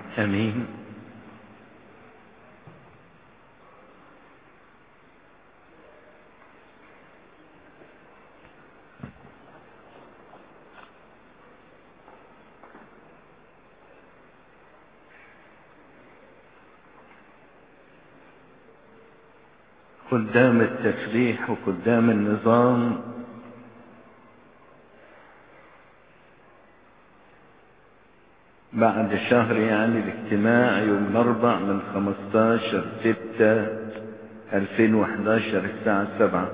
امين قدام التسبيح وقدام النظام بعد شهر يعني الاجتماع يوم الاربع من 15 6 2011 الساعة 7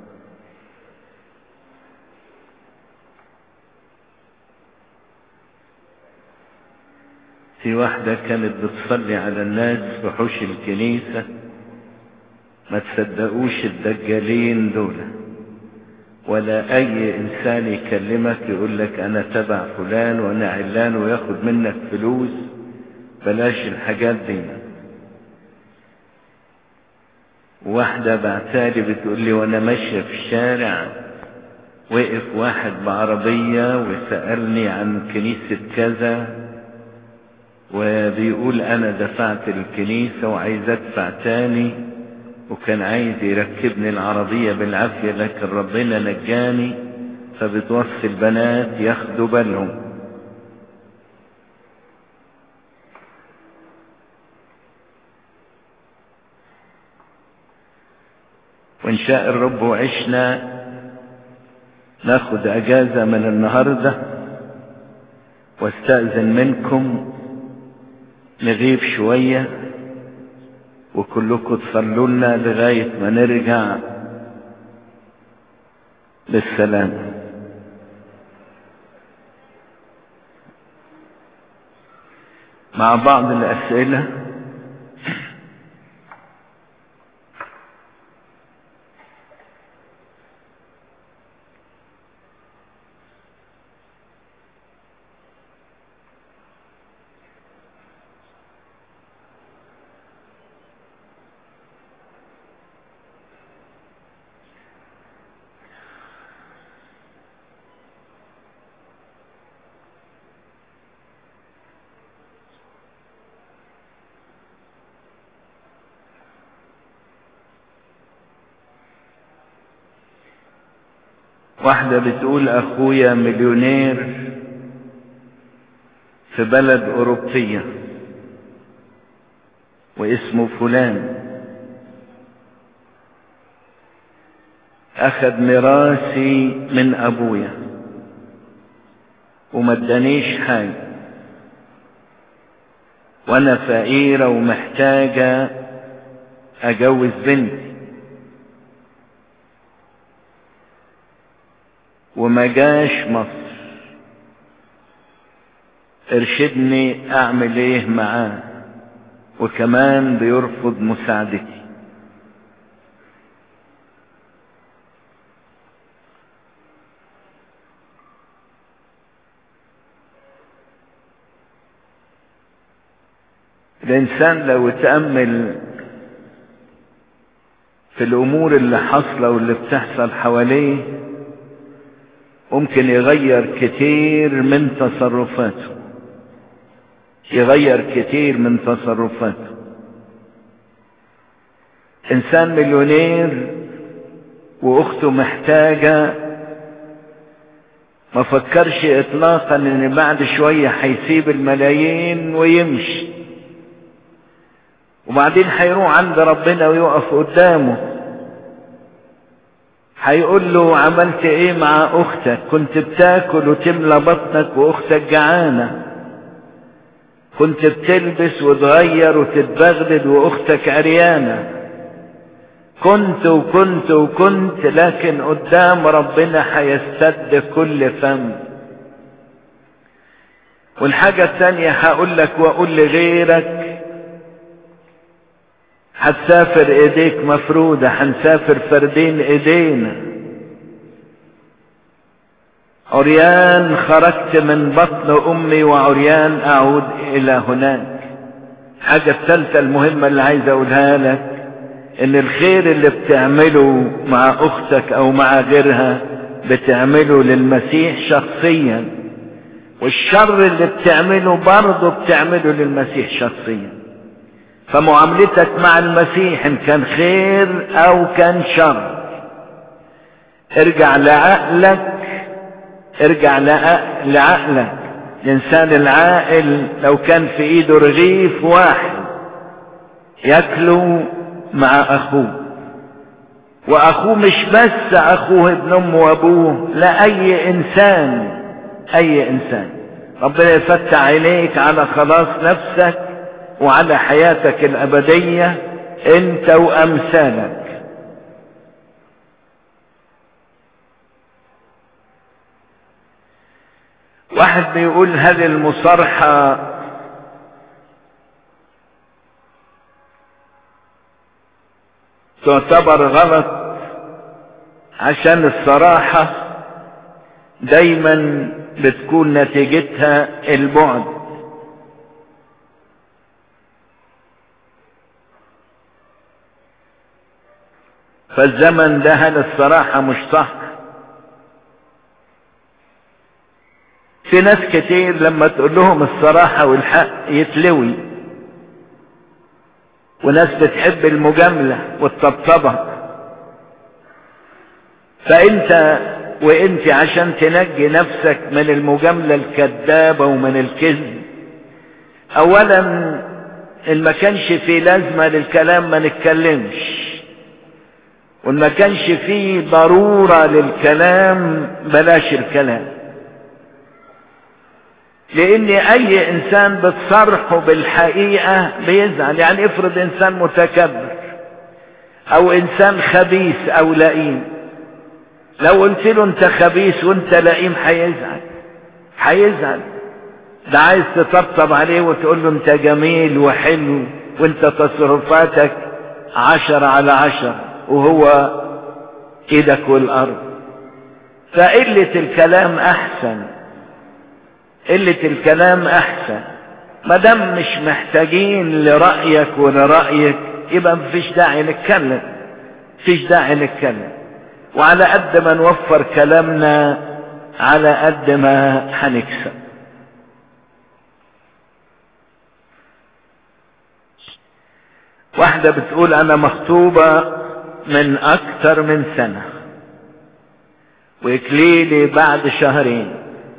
في واحدة كانت بتصلي على الناس في حوش الكنيسة ما تصدقوش الدجالين دول ولا اي انسان يكلمك يقول لك انا تبع فلان وانا علان وياخد منك فلوس بلاش الحاجات دي واحدة بعتالي بتقول لي وانا ماشية في الشارع وقف واحد بعربية وسألني عن كنيسة كذا وبيقول انا دفعت الكنيسة وعايز ادفع تاني وكان عايز يركبني العربية بالعافية لكن ربنا نجاني فبتوصي البنات ياخدوا بالهم وإن شاء الرب وعشنا ناخد أجازة من النهاردة واستأذن منكم نغيب شوية وكلكم تصلوا لنا لغاية ما نرجع بالسلام مع بعض الأسئلة واحدة بتقول اخويا مليونير في بلد اوروبية واسمه فلان اخذ ميراثي من ابويا وما ادانيش حاجة وانا فقيرة ومحتاجة اجوز بنتي وما جاش مصر ارشدني اعمل ايه معاه وكمان بيرفض مساعدتي الانسان لو تأمل في الامور اللي حاصله واللي بتحصل حواليه ممكن يغير كتير من تصرفاته يغير كتير من تصرفاته انسان مليونير واخته محتاجة ما فكرش اطلاقا ان بعد شوية هيسيب الملايين ويمشي وبعدين هيروح عند ربنا ويقف قدامه هيقول له عملت ايه مع اختك كنت بتاكل وتملى بطنك واختك جعانة كنت بتلبس وتغير وتتبغدد واختك عريانة كنت وكنت وكنت لكن قدام ربنا هيستد كل فم والحاجة الثانية هقول لك واقول لغيرك هتسافر ايديك مفرودة هنسافر فردين ايدينا عريان خرجت من بطن امي وعريان اعود الى هناك حاجة الثالثة المهمة اللي عايز اقولها لك ان الخير اللي بتعمله مع اختك او مع غيرها بتعمله للمسيح شخصيا والشر اللي بتعمله برضه بتعمله للمسيح شخصيا فمعاملتك مع المسيح ان كان خير او كان شر ارجع لعقلك ارجع لعقلك الانسان العاقل لو كان في ايده رغيف واحد ياكله مع اخوه واخوه مش بس اخوه ابن امه وابوه لا اي انسان اي انسان ربنا يفتح عينيك على خلاص نفسك وعلى حياتك الابدية انت وامثالك واحد بيقول هل المصارحة تعتبر غلط عشان الصراحة دايما بتكون نتيجتها البعد فالزمن ده هل الصراحة مش صح في ناس كتير لما تقول لهم الصراحة والحق يتلوي وناس بتحب المجاملة والطبطبة فانت وانت عشان تنجي نفسك من المجاملة الكذابة ومن الكذب اولا ان ما كانش في لازمة للكلام ما نتكلمش وان ما كانش في ضرورة للكلام بلاش الكلام لان اي انسان بتصرحه بالحقيقة بيزعل يعني افرض انسان متكبر او انسان خبيث او لئيم لو قلت له انت خبيث وانت لئيم هيزعل هيزعل ده عايز تطبطب عليه وتقول له انت جميل وحلو وانت تصرفاتك عشر على عشر وهو ايدك والارض فقلة الكلام احسن قلة الكلام احسن ما دام مش محتاجين لرأيك ولرأيك يبقى مفيش داعي نتكلم مفيش داعي نتكلم وعلى قد ما نوفر كلامنا على قد ما هنكسب واحدة بتقول انا مخطوبة من اكتر من سنة واكليلي بعد شهرين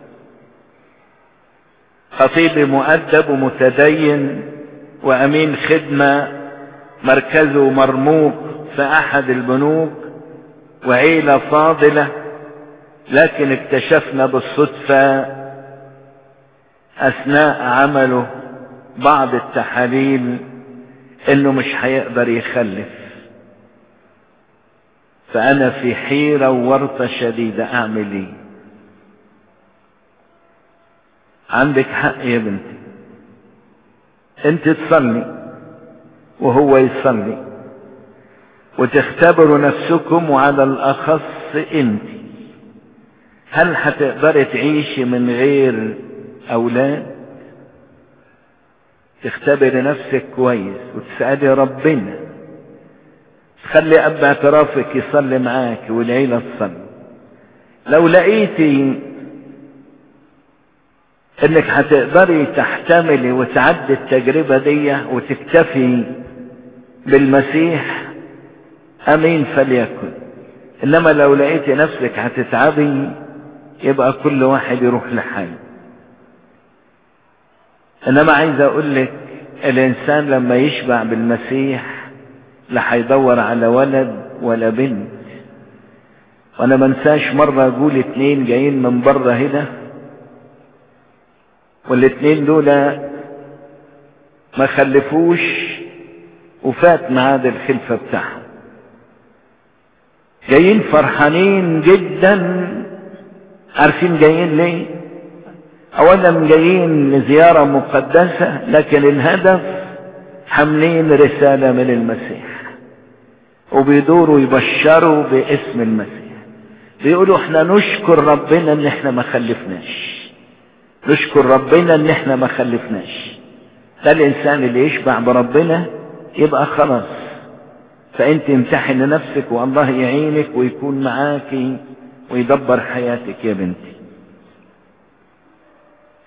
خطيبي مؤدب ومتدين وامين خدمة مركزه مرموق في احد البنوك وعيلة فاضلة لكن اكتشفنا بالصدفة اثناء عمله بعض التحاليل انه مش هيقدر يخلف فانا في حيرة وورطة شديدة اعمل ايه عندك حق يا بنتي انت تصلي وهو يصلي وتختبروا نفسكم وعلى الاخص انت هل هتقدري تعيشي من غير اولاد تختبري نفسك كويس وتسألي ربنا تخلي اب اعترافك يصلي معاك والعيلة تصلي لو لقيتي انك هتقدري تحتملي وتعدي التجربة دي وتكتفي بالمسيح امين فليكن انما لو لقيتي نفسك هتتعبي يبقى كل واحد يروح لحاله انما عايز اقول لك الانسان لما يشبع بالمسيح لا هيدور على ولد ولا بنت وانا منساش مرة اقول اتنين جايين من بره هنا والاتنين دول ما خلفوش وفات ميعاد الخلفة بتاعهم جايين فرحانين جدا عارفين جايين ليه اولا جايين لزيارة مقدسة لكن الهدف حاملين رسالة من المسيح وبيدوروا يبشروا باسم المسيح بيقولوا احنا نشكر ربنا ان احنا ما خلفناش نشكر ربنا ان احنا ما خلفناش ده الانسان اللي يشبع بربنا يبقى خلاص فانت امتحن نفسك والله يعينك ويكون معاك ويدبر حياتك يا بنتي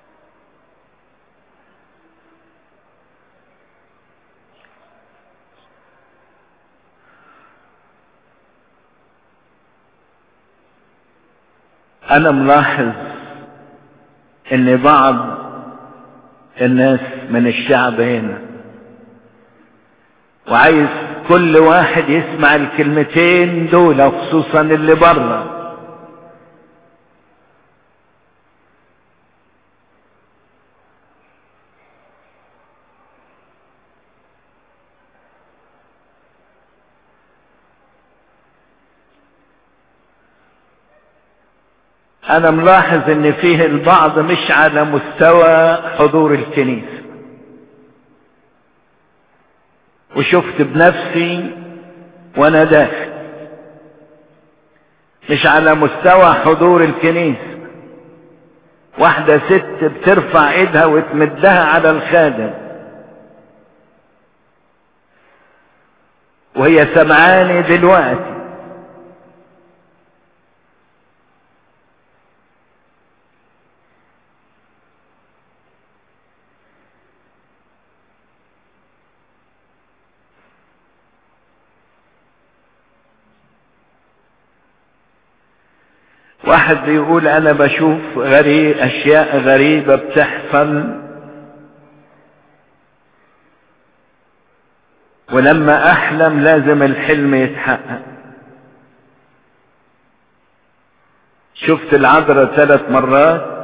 انا ملاحظ ان بعض الناس من الشعب هنا وعايز كل واحد يسمع الكلمتين دول خصوصا اللي بره انا ملاحظ ان فيه البعض مش على مستوى حضور الكنيسة وشفت بنفسي وانا داخل مش على مستوى حضور الكنيسة واحدة ست بترفع ايدها وتمدها على الخادم وهي سمعاني دلوقتي واحد بيقول انا بشوف غريب اشياء غريبة بتحصل ولما احلم لازم الحلم يتحقق شفت العذراء ثلاث مرات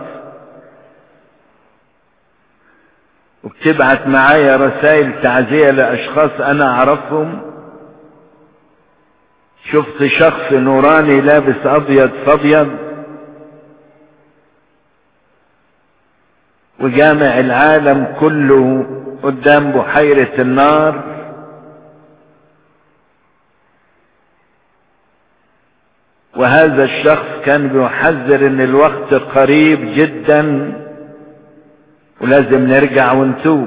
وبتبعت معايا رسائل تعزية لاشخاص انا اعرفهم شفت شخص نوراني لابس ابيض فابيض وجامع العالم كله قدام بحيرة النار وهذا الشخص كان بيحذر ان الوقت قريب جدا ولازم نرجع ونتوب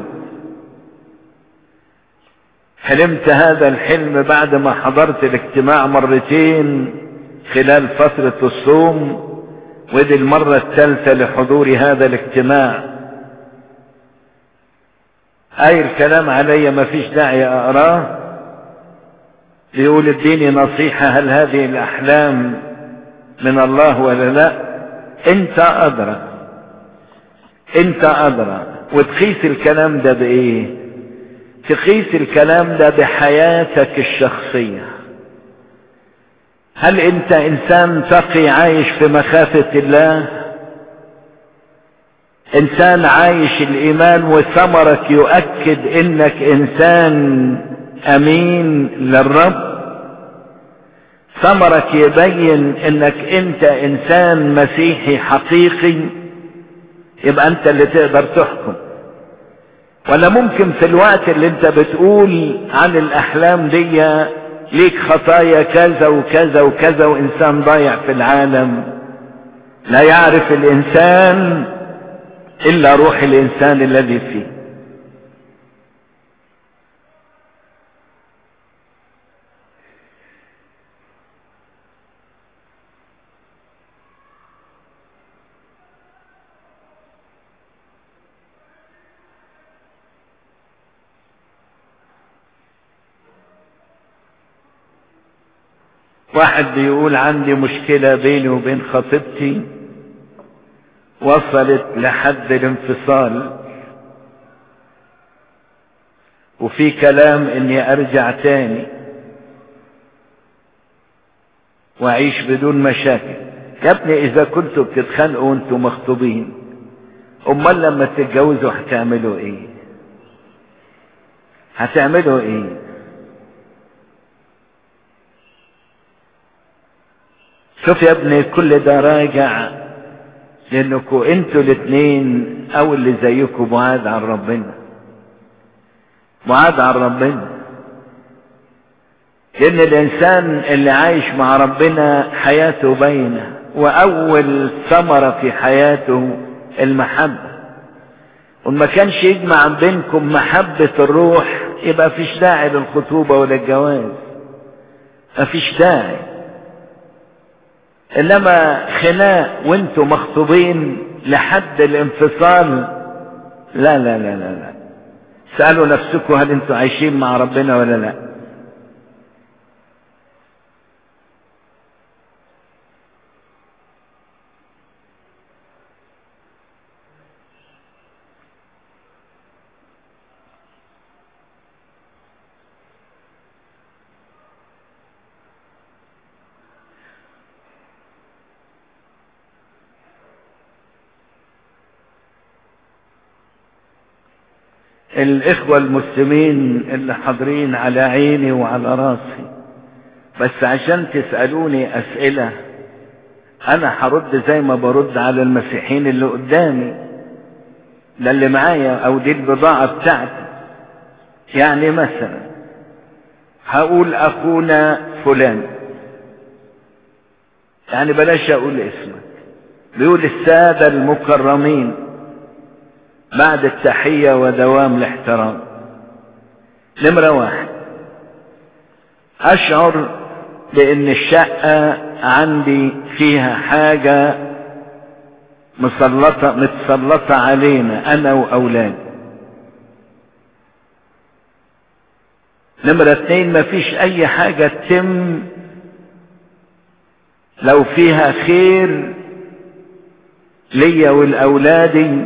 حلمت هذا الحلم بعد ما حضرت الاجتماع مرتين خلال فترة الصوم ودي المرة الثالثة لحضور هذا الاجتماع اي الكلام علي ما فيش داعي اقراه يقول اديني نصيحة هل هذه الاحلام من الله ولا لا انت ادرى انت ادرى وتقيس الكلام ده بايه تقيس الكلام ده بحياتك الشخصية هل انت انسان تقي عايش في مخافة الله انسان عايش الايمان وثمرك يؤكد انك انسان امين للرب ثمرك يبين انك انت انسان مسيحي حقيقي يبقى انت اللي تقدر تحكم ولا ممكن في الوقت اللي انت بتقول عن الاحلام دي ليك خطايا كذا وكذا وكذا وانسان ضايع في العالم لا يعرف الانسان الا روح الانسان الذي فيه واحد بيقول عندي مشكلة بيني وبين خطيبتي وصلت لحد الانفصال وفي كلام اني ارجع تاني واعيش بدون مشاكل يا ابني اذا كنتوا بتتخانقوا وانتوا مخطوبين امال لما تتجوزوا هتعملوا ايه هتعملوا ايه شوف يا ابني كل ده راجع لانكم انتوا الاثنين او اللي زيكم بعاد عن ربنا بعاد عن ربنا لان الانسان اللي عايش مع ربنا حياته باينه واول ثمره في حياته المحبه وما كانش يجمع بينكم محبه الروح يبقى فيش داعي للخطوبه ولا الجواز مفيش داعي انما خناق وانتوا مخطوبين لحد الانفصال لا لا لا لا لا سألوا نفسكم هل انتوا عايشين مع ربنا ولا لا الاخوة المسلمين اللي حاضرين على عيني وعلى راسي بس عشان تسألوني اسئلة انا هرد زي ما برد على المسيحيين اللي قدامي ده اللي معايا او دي البضاعة بتاعتي يعني مثلا هقول اخونا فلان يعني بلاش اقول اسمك بيقول السادة المكرمين بعد التحية ودوام الاحترام نمرة واحد اشعر بان الشقة عندي فيها حاجة مسلطة متسلطة علينا انا واولادي نمرة اتنين مفيش اي حاجة تتم لو فيها خير ليا ولاولادي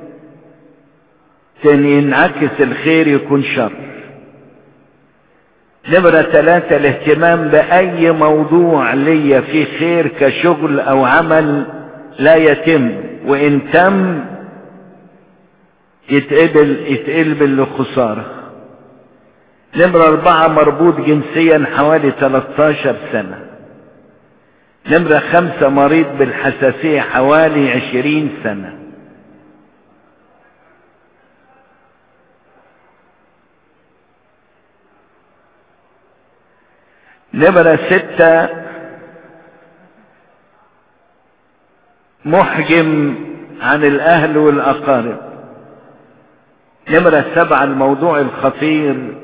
كان ينعكس الخير يكون شر نمرة ثلاثة الاهتمام بأي موضوع ليا فيه خير كشغل أو عمل لا يتم وإن تم يتقبل يتقلب لخسارة نمرة أربعة مربوط جنسيا حوالي 13 سنة نمرة خمسة مريض بالحساسية حوالي 20 سنة نمرة ستة محجم عن الأهل والأقارب نمرة سبعة الموضوع الخطير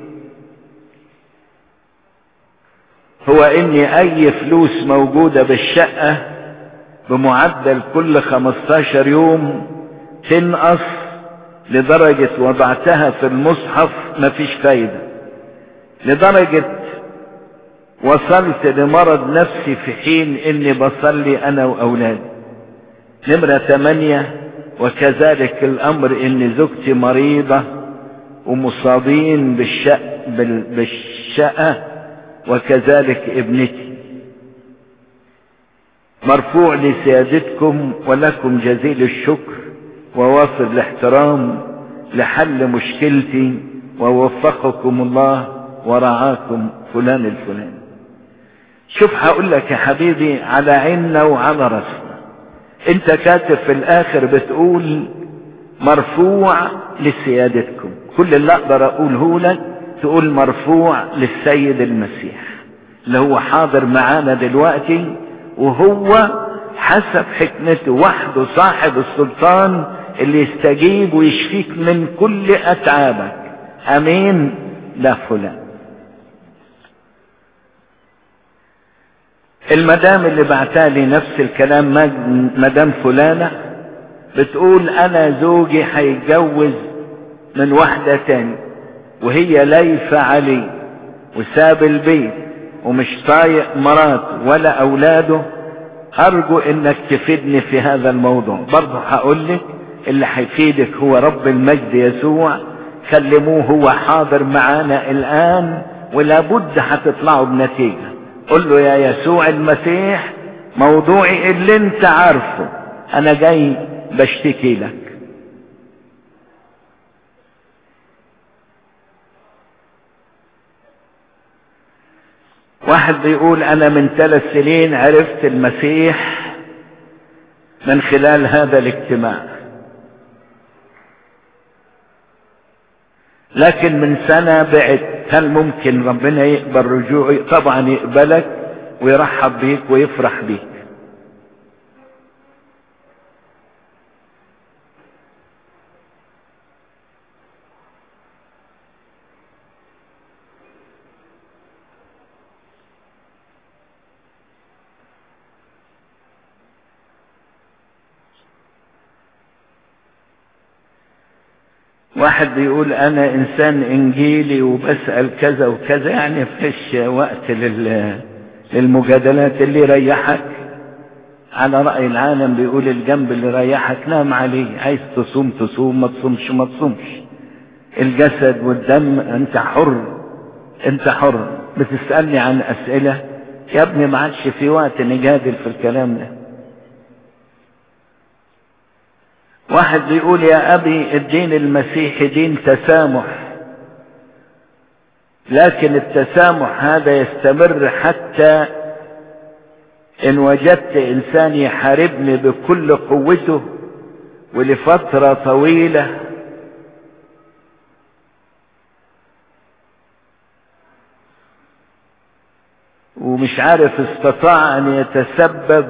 هو اني اي فلوس موجودة بالشقة بمعدل كل 15 يوم تنقص لدرجة وضعتها في المصحف مفيش فايدة لدرجة وصلت لمرض نفسي في حين اني بصلي انا واولادي نمرة ثمانية وكذلك الامر ان زوجتي مريضة ومصابين بالشق بالشقة وكذلك ابنتي مرفوع لسيادتكم ولكم جزيل الشكر ووافر الاحترام لحل مشكلتي ووفقكم الله ورعاكم فلان الفلاني شوف هقول لك يا حبيبي على عيننا وعلى راسنا انت كاتب في الاخر بتقول مرفوع لسيادتكم كل اللي اقدر اقوله لك تقول مرفوع للسيد المسيح اللي هو حاضر معانا دلوقتي وهو حسب حكمته وحده صاحب السلطان اللي يستجيب ويشفيك من كل اتعابك امين لا فلان المدام اللي بعتالي نفس الكلام مدام فلانة بتقول انا زوجي هيتجوز من واحدة تاني وهي لايفة عليه وساب البيت ومش طايق مراته ولا اولاده ارجو انك تفيدني في هذا الموضوع برضه هقول لك اللي هيفيدك هو رب المجد يسوع كلموه هو حاضر معانا الان ولابد هتطلعوا بنتيجة قل له يا يسوع المسيح موضوعي اللي انت عارفه انا جاي بشتكي لك واحد بيقول انا من ثلاث سنين عرفت المسيح من خلال هذا الاجتماع لكن من سنة بعد هل ممكن ربنا يقبل رجوعي طبعا يقبلك ويرحب بيك ويفرح بيك واحد بيقول انا انسان انجيلي وبسأل كذا وكذا يعني فيش وقت لل... للمجادلات اللي يريحك على رأي العالم بيقول الجنب اللي يريحك نام عليه عايز تصوم تصوم ما تصومش ما تصومش الجسد والدم انت حر انت حر بتسألني عن اسئلة يا ابني ما عادش في وقت نجادل في الكلام ده واحد بيقول يا ابي الدين المسيحي دين تسامح لكن التسامح هذا يستمر حتى ان وجدت انسان يحاربني بكل قوته ولفترة طويلة ومش عارف استطاع ان يتسبب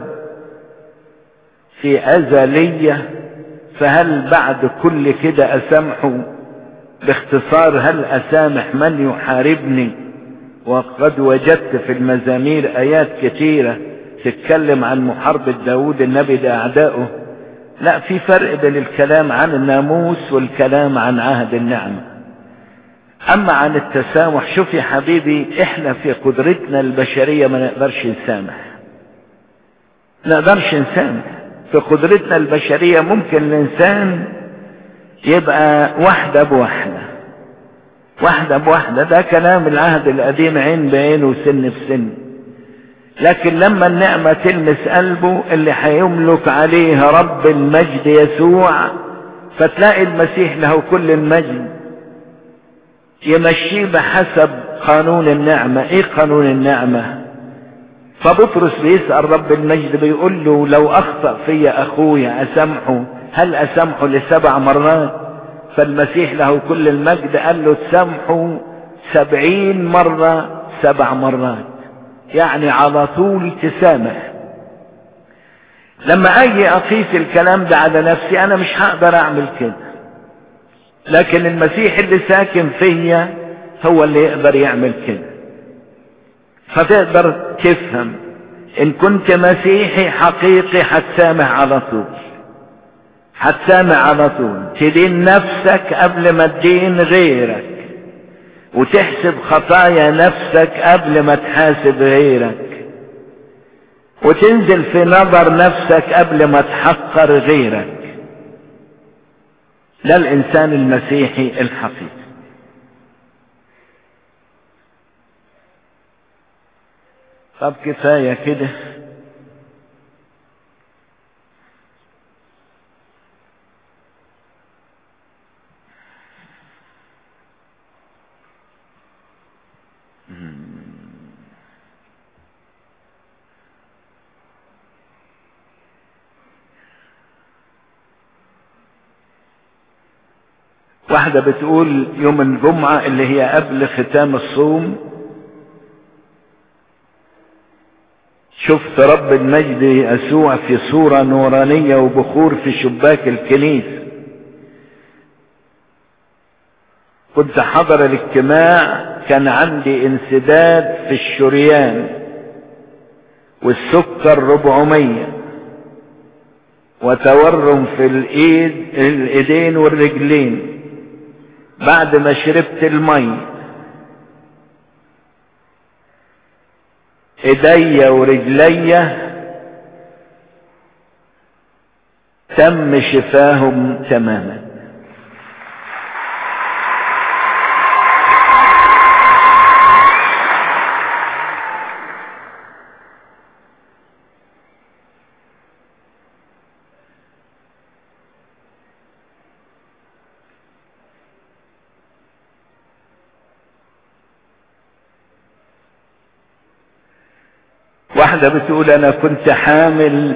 في اذى ليا فهل بعد كل كده اسامحه باختصار هل اسامح من يحاربني وقد وجدت في المزامير ايات كثيرة تتكلم عن محاربة داود النبي لاعدائه لا في فرق بين الكلام عن الناموس والكلام عن عهد النعمة اما عن التسامح شوف يا حبيبي احنا في قدرتنا البشرية ما نقدرش نسامح نقدرش نسامح في قدرتنا البشرية ممكن الانسان يبقى واحدة بواحدة واحدة بواحدة ده كلام العهد القديم عين بعين وسن بسن لكن لما النعمة تلمس قلبه اللي هيملك عليه رب المجد يسوع فتلاقي المسيح له كل المجد يمشيه بحسب قانون النعمة ايه قانون النعمة فبطرس بيسأل رب المجد بيقول له لو اخطأ في اخويا اسامحه هل اسامحه لسبع مرات فالمسيح له كل المجد قال له تسامحه سبعين مرة سبع مرات يعني على طول تسامح لما اجي اقيس الكلام ده على نفسي انا مش هقدر اعمل كده لكن المسيح اللي ساكن فيا هو اللي يقدر يعمل كده فتقدر تفهم ان كنت مسيحي حقيقي هتسامح على طول هتسامح على طول تدين نفسك قبل ما تدين غيرك وتحسب خطايا نفسك قبل ما تحاسب غيرك وتنزل في نظر نفسك قبل ما تحقر غيرك ده الانسان المسيحي الحقيقي طب كفاية كده واحدة بتقول يوم الجمعة اللي هي قبل ختام الصوم شفت رب المجد يسوع في صورة نورانية وبخور في شباك الكنيسة كنت حضر الاجتماع كان عندي انسداد في الشريان والسكر ربعمية وتورم في الايد الايدين والرجلين بعد ما شربت المي ايديا ورجليا تم شفاهم تماما واحدة بتقول انا كنت حامل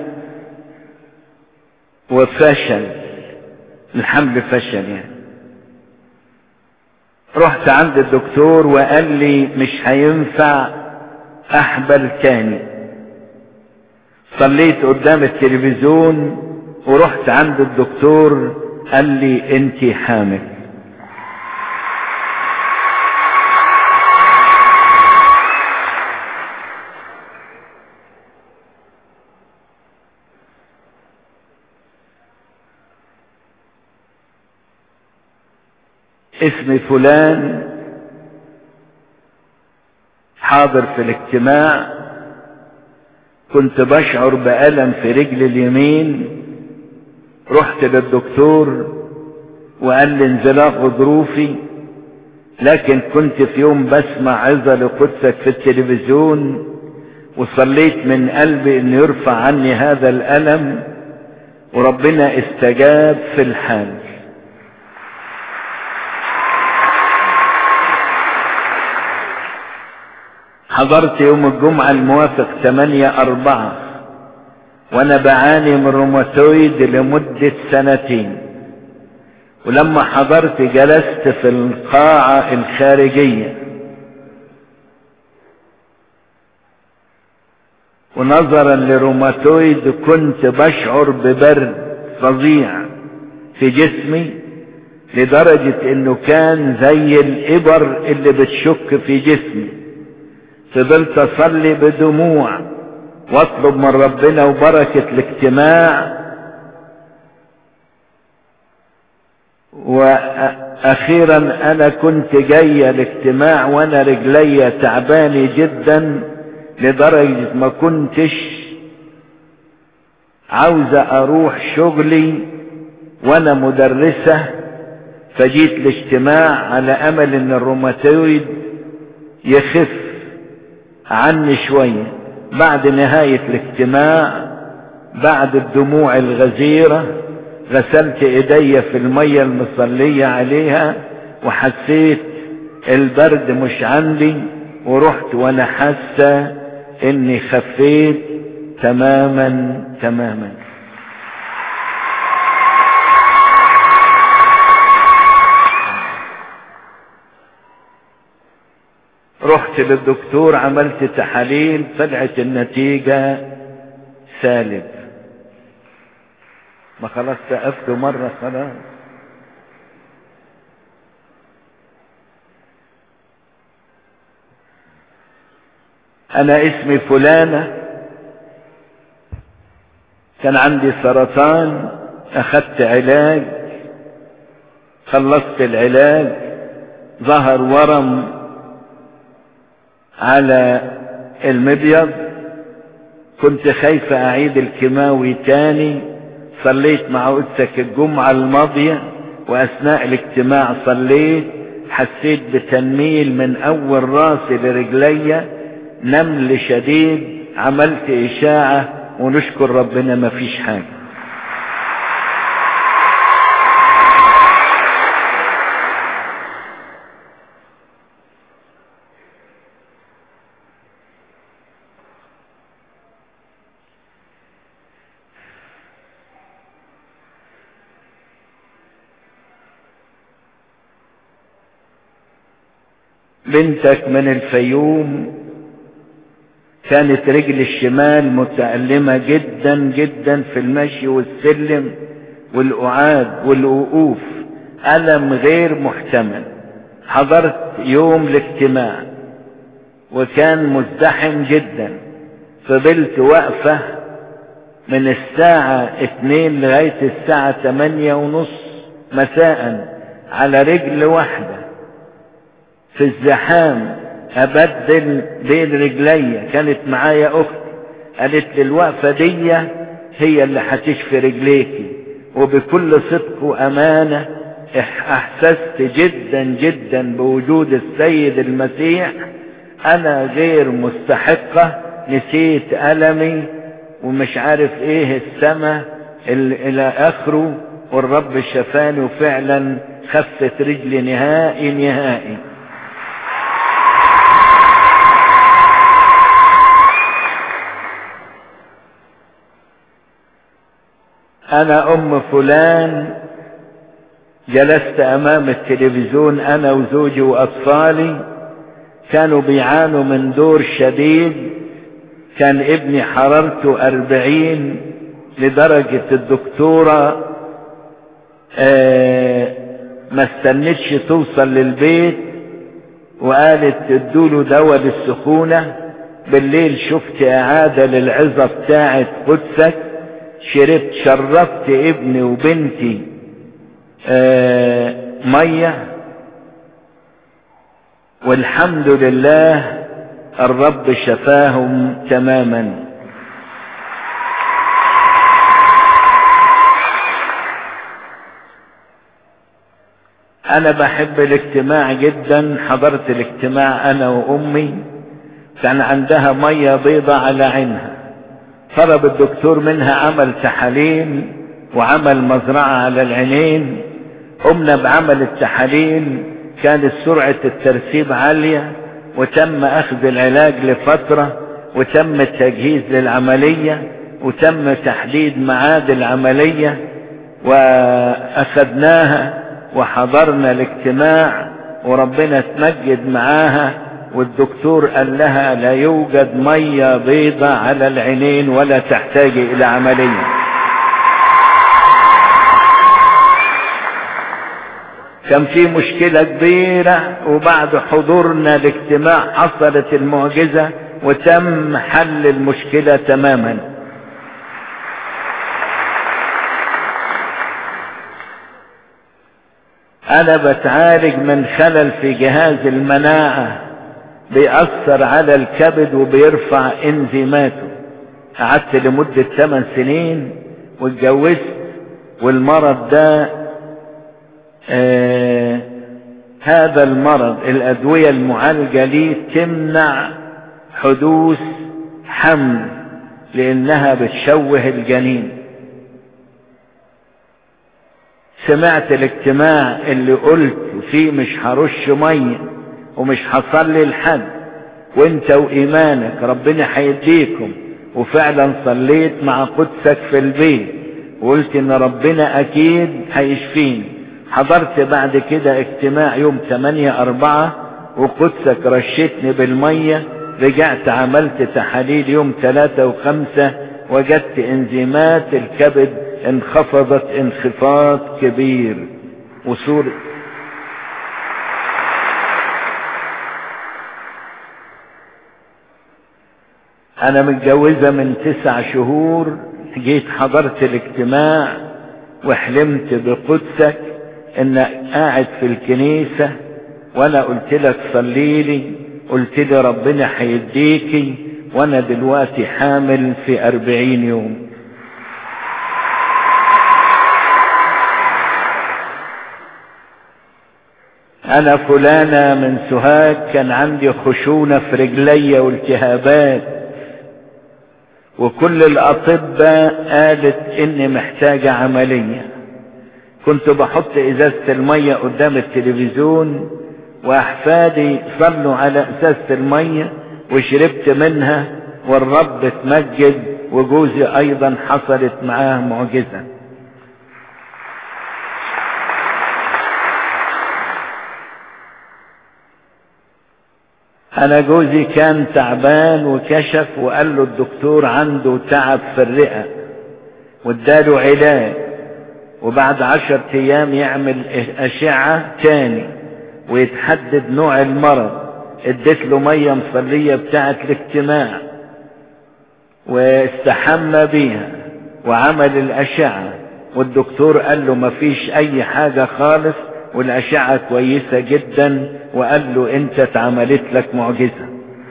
وفشل الحمل فشل يعني رحت عند الدكتور وقال لي مش هينفع احبل تاني صليت قدام التلفزيون ورحت عند الدكتور قال لي انت حامل اسم فلان حاضر في الاجتماع كنت بشعر بألم في رجل اليمين رحت للدكتور وقال لي انزلاق غضروفي لكن كنت في يوم بسمع عظة لقدسك في التلفزيون وصليت من قلبي ان يرفع عني هذا الألم وربنا استجاب في الحال حضرت يوم الجمعة الموافق 8 أربعة وأنا بعاني من روماتويد لمدة سنتين ولما حضرت جلست في القاعة الخارجية ونظرا لروماتويد كنت بشعر ببرد فظيع في جسمي لدرجة انه كان زي الابر اللي بتشك في جسمي فضلت اصلي بدموع واطلب من ربنا وبركة الاجتماع واخيرا انا كنت جاي الاجتماع وانا رجلي تعباني جدا لدرجة ما كنتش عاوزة اروح شغلي وانا مدرسة فجيت الاجتماع على امل ان الروماتويد يخف عني شوية بعد نهاية الاجتماع بعد الدموع الغزيرة غسلت ايدي في المية المصلية عليها وحسيت البرد مش عندي ورحت وانا حاسة اني خفيت تماما تماما رحت للدكتور عملت تحاليل طلعت النتيجة سالب ما خلاص سقفت مرة خلاص انا اسمي فلانة كان عندي سرطان اخدت علاج خلصت العلاج ظهر ورم على المبيض كنت خايفة اعيد الكيماوي تاني صليت مع قدسك الجمعة الماضية واثناء الاجتماع صليت حسيت بتنميل من اول راسي لرجلي نمل شديد عملت اشاعة ونشكر ربنا ما فيش حاجة بنتك من الفيوم كانت رجل الشمال متألمة جدا جدا في المشي والسلم والقعاد والوقوف ألم غير محتمل حضرت يوم الاجتماع وكان مزدحم جدا فضلت واقفة من الساعة اتنين لغاية الساعة تمانية ونص مساء على رجل واحدة في الزحام ابدل بين رجلي كانت معايا اخت قالت لي الوقفة دي هي اللي هتشفي رجليكي وبكل صدق وامانة احسست جدا جدا بوجود السيد المسيح انا غير مستحقة نسيت المي ومش عارف ايه السما الى اخره والرب شفاني وفعلا خفت رجلي نهائي نهائي انا ام فلان جلست امام التلفزيون انا وزوجي واطفالي كانوا بيعانوا من دور شديد كان ابني حرارته اربعين لدرجة الدكتورة آه ما استنتش توصل للبيت وقالت ادوله دواء للسخونة بالليل شفت اعادة للعظة بتاعت قدسك شربت شربت ابني وبنتي آه مية والحمد لله الرب شفاهم تماما انا بحب الاجتماع جدا حضرت الاجتماع انا وامي كان عندها مية بيضة على عينها طلب الدكتور منها عمل تحاليل وعمل مزرعة على العينين قمنا بعمل التحاليل كانت سرعة الترسيب عالية وتم اخذ العلاج لفترة وتم التجهيز للعملية وتم تحديد ميعاد العملية واخذناها وحضرنا الاجتماع وربنا اتمجد معاها والدكتور قال لها لا يوجد مية بيضة على العينين ولا تحتاج الى عملية كان في مشكلة كبيرة وبعد حضورنا الاجتماع حصلت المعجزة وتم حل المشكلة تماما انا بتعالج من خلل في جهاز المناعة بيأثر على الكبد وبيرفع انزيماته قعدت لمدة 8 سنين واتجوزت والمرض ده آه هذا المرض الأدوية المعالجة ليه تمنع حدوث حمل لأنها بتشوه الجنين سمعت الاجتماع اللي قلت فيه مش هرش ميه ومش هصلي لحد وانت وايمانك ربنا هيديكم وفعلا صليت مع قدسك في البيت وقلت ان ربنا اكيد هيشفيني حضرت بعد كده اجتماع يوم 8 4 وقدسك رشتني بالمية رجعت عملت تحاليل يوم 3 و5 وجدت انزيمات الكبد انخفضت انخفاض كبير وصورة انا متجوزة من تسع شهور جيت حضرت الاجتماع وحلمت بقدسك انك قاعد في الكنيسة وانا قلت لك صلي لي قلت لي ربنا هيديكي وانا دلوقتي حامل في اربعين يوم انا فلانة من سوهاج كان عندي خشونة في رجلي والتهابات وكل الاطباء قالت اني محتاجة عملية كنت بحط ازازة المية قدام التلفزيون واحفادي صلوا على ازازة المية وشربت منها والرب اتمجد وجوزي ايضا حصلت معاه معجزة انا جوزي كان تعبان وكشف وقال له الدكتور عنده تعب في الرئة واداله علاج وبعد عشر ايام يعمل اشعة تاني ويتحدد نوع المرض اديت له مية مصلية بتاعت الاجتماع واستحمى بيها وعمل الاشعة والدكتور قال له مفيش اي حاجة خالص والاشعة كويسة جدا وقال له انت اتعملت لك معجزة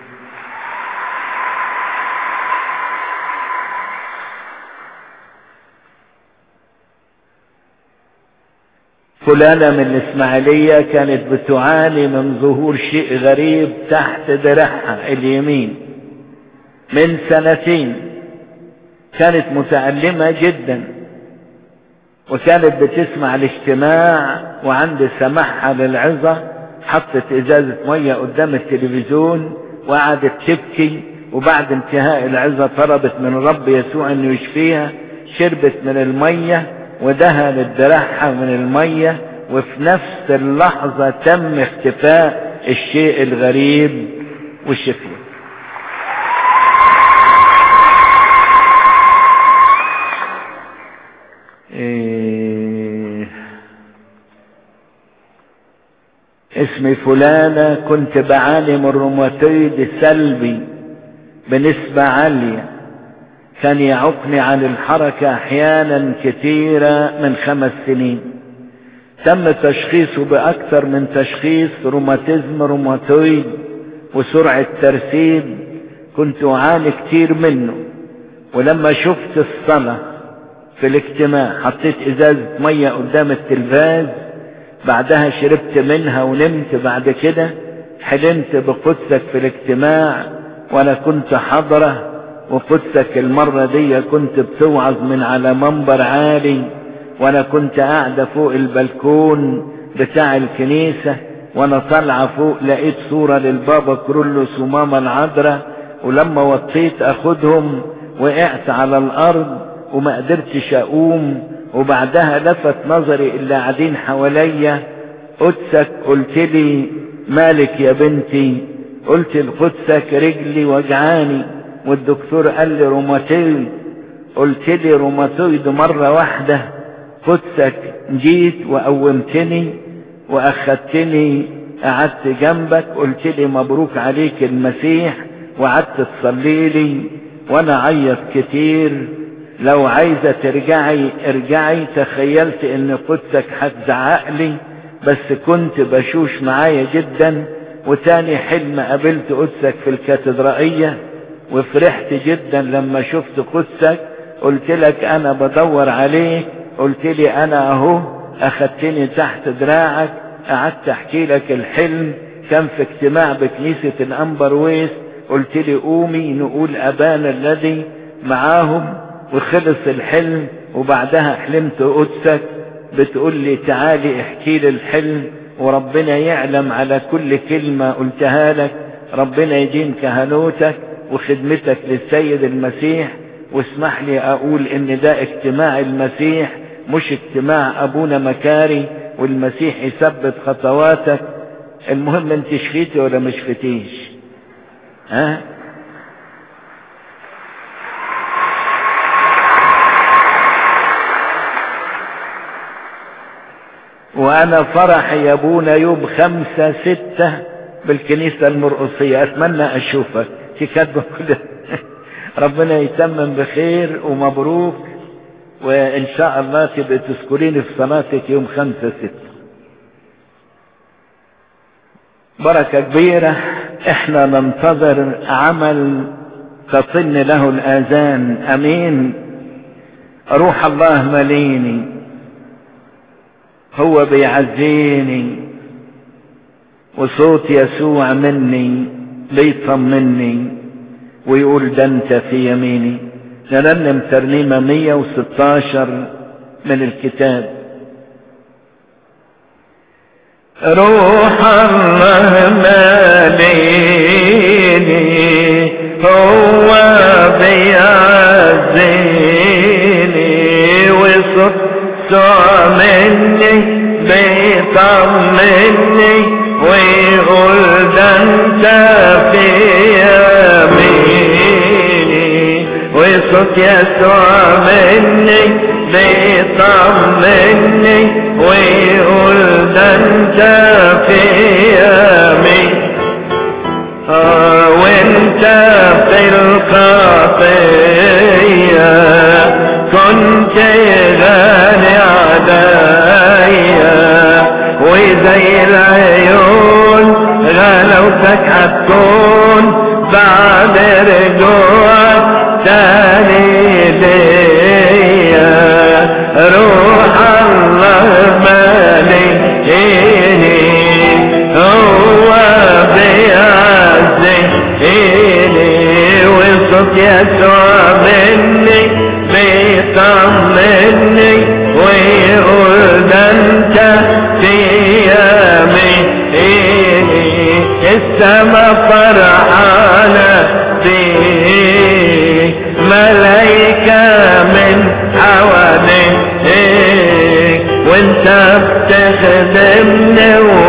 فلانة من الاسماعيلية كانت بتعاني من ظهور شيء غريب تحت درعها اليمين من سنتين كانت متألمة جدا وكانت بتسمع الاجتماع وعند سماعها للعظة حطت ازازة مية قدام التلفزيون وقعدت تبكي وبعد انتهاء العظة طلبت من الرب يسوع انه يشفيها شربت من المية ودهنت دراعها من المية وفي نفس اللحظة تم اختفاء الشيء الغريب والشفيع إيه اسمي فلانة كنت بعاني من روماتويد سلبي بنسبة عالية كان يعوقني عن الحركة احيانا كثيرة من خمس سنين تم تشخيصه باكثر من تشخيص روماتيزم روماتويد وسرعة ترسيب كنت اعاني كتير منه ولما شفت الصلاة في الاجتماع حطيت ازازة مية قدام التلفاز بعدها شربت منها ونمت بعد كده حلمت بقدسك في الاجتماع وانا كنت حضره وقدسك المرة دي كنت بتوعظ من على منبر عالي وانا كنت قاعدة فوق البلكون بتاع الكنيسة وانا طالعة فوق لقيت صورة للبابا كرولوس وماما العذراء ولما وطيت اخدهم وقعت على الارض وما قدرتش اقوم وبعدها لفت نظري اللي قاعدين حواليا قدسك قلت لي مالك يا بنتي قلت لقدسك رجلي وجعاني والدكتور قال لي روماتويد قلت لي روماتويد مرة واحدة قدسك جيت وقومتني واخدتني قعدت جنبك قلت لي مبروك عليك المسيح وقعدت تصلي لي وانا عيط كتير لو عايزة ترجعي ارجعي تخيلت ان قدسك هتزعق لي بس كنت بشوش معايا جدا وتاني حلم قابلت قدسك في الكاتدرائية وفرحت جدا لما شفت قدسك قلت لك انا بدور عليك قلت لي انا اهو اخدتني تحت دراعك قعدت احكي لك الحلم كان في اجتماع بكنيسة الانبر ويس قلت لي قومي نقول ابانا الذي معاهم وخلص الحلم وبعدها حلمت قدسك بتقول لي تعالي احكي لي الحلم وربنا يعلم على كل كلمة قلتها لك ربنا يدين كهنوتك وخدمتك للسيد المسيح واسمح لي اقول ان ده اجتماع المسيح مش اجتماع ابونا مكاري والمسيح يثبت خطواتك المهم انت شفيتي ولا مش شفيتيش ها وانا فرحي يا ابونا يوم خمسة ستة بالكنيسة المرقصية اتمنى اشوفك في كاتبة كده ربنا يتمم بخير ومبروك وان شاء الله تبقى تذكريني في صلاتك يوم خمسة ستة بركة كبيرة احنا ننتظر عمل تطن له الاذان امين روح الله مليني هو بيعزيني وصوت يسوع مني بيطمني ويقول ده انت في يميني نرنم ترنيمة 116 من الكتاب روح الله ماليني هو بيعزيني وصوت مني بيطمني ويقول ده انت في يميني وصوت يسوع مني بيطمني ويقول ده انت في يميني آه وانت في الخطيه كنت غالي عليا وزي العيون غلاوتك هتكون بعد رجوعك تاني ليا روح الله ماليني هو بيعزيني وصوت يسوع مني بيطمني ويقول ده انت في يميني السما فرحانة بيك ملايكة من حواليك وانت بتخدمني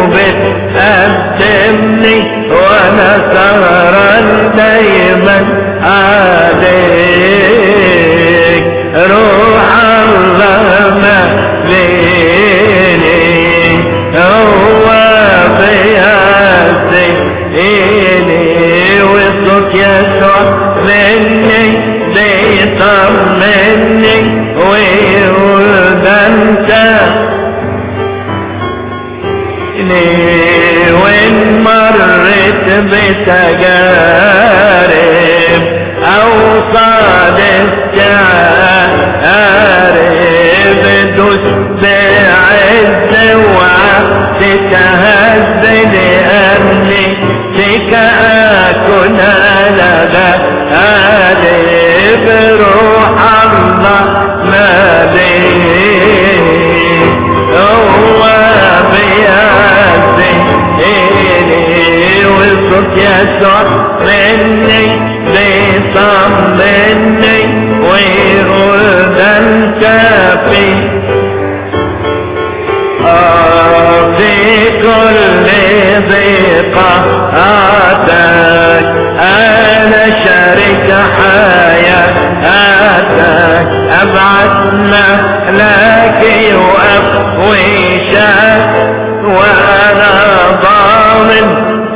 وبتقدمني وانا سهران دايما عليك روح الله ما بيني هو بيعزيني وصوت يسوع مني بيطمني ويقول ده انت وين مرت بتجارب او صادفت عارف دوس بعز وعتتهز لأني فيك أكون أنا عليك بروح الله مالي هو بيأذيني والصوت يسوع مني بيطمني ويقول ده انت في في كل ضيقة آتاك أنا شريك حياتك أبعث مهلك يوقف ويشاك وأنا ضامن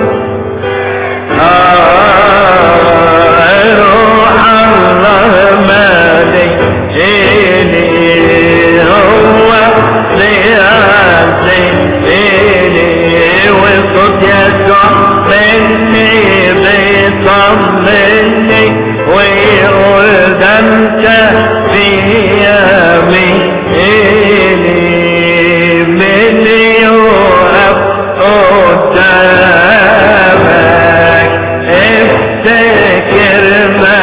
آه روح الله مالي إلي هو ليأتيني وصوت يسوع مني بيطمني ويقول ده انت في يميني من يوقف قدامك افتكر ما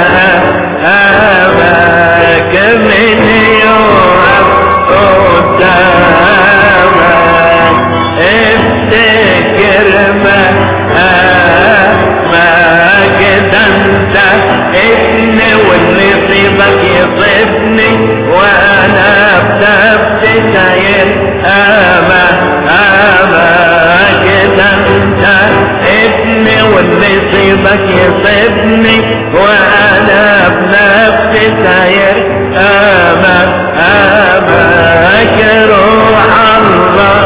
أباك من يوقف قدامك افتكر ما أباك ده انت ابني واللي يصيبك يصيبني وانا بتبت ساير اما اماك ده انت ابني واللي يصيبك يصيبني وانا بنفسي ساير اما اماك روح الله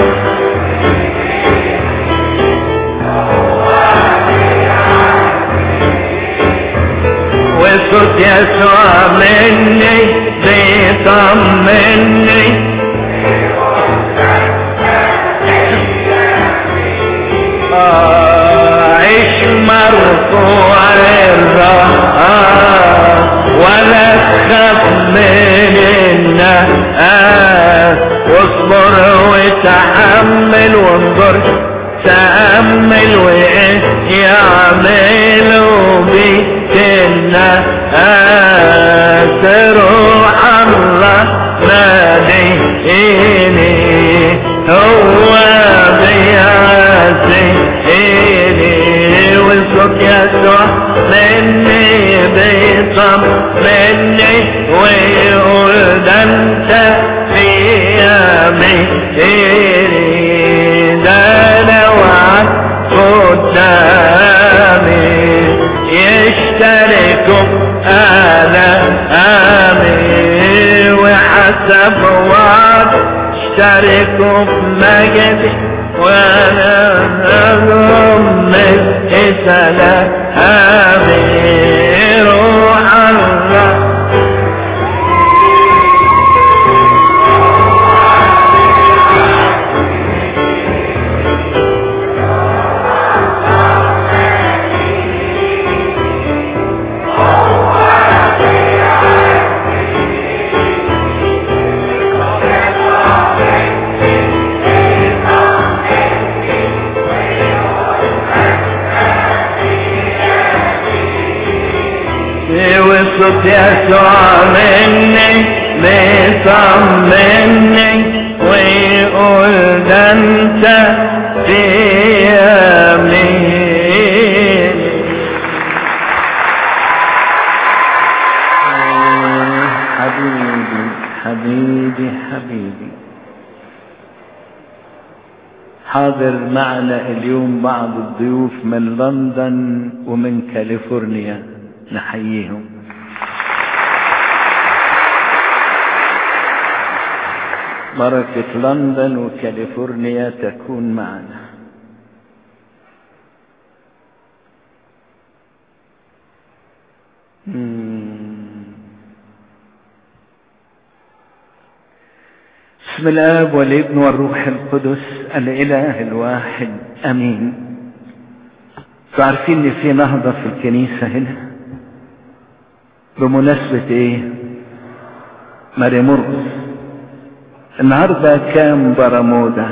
وصوت يسوع مني بيطمني آه، عيش مرفوع الرأس ولا تخاف من الناس واصبر وتحمل وانظر تأمل وإيه يعملوا بك الناس روح الله ناديني هو بيعزيني والصوت يسوع مني بيصم مني ويقول ده انت في يميني ده لو قدامي يشتركوا انا امي وحسب وعد اشتركوا بمجدي وانا اضم سلامي روح الله وصوت يسوع مني بيطمني ويقول ده انت في يميني حبيبي حبيبي حبيبي حاضر معنا اليوم بعض الضيوف من لندن ومن كاليفورنيا نحييهم بركة لندن وكاليفورنيا تكون معنا مم. بسم الاب والابن والروح القدس الاله الواحد امين تعرفين ان في نهضة في الكنيسة هنا بمناسبة ايه ماري مرقس النهاردة كام برمودا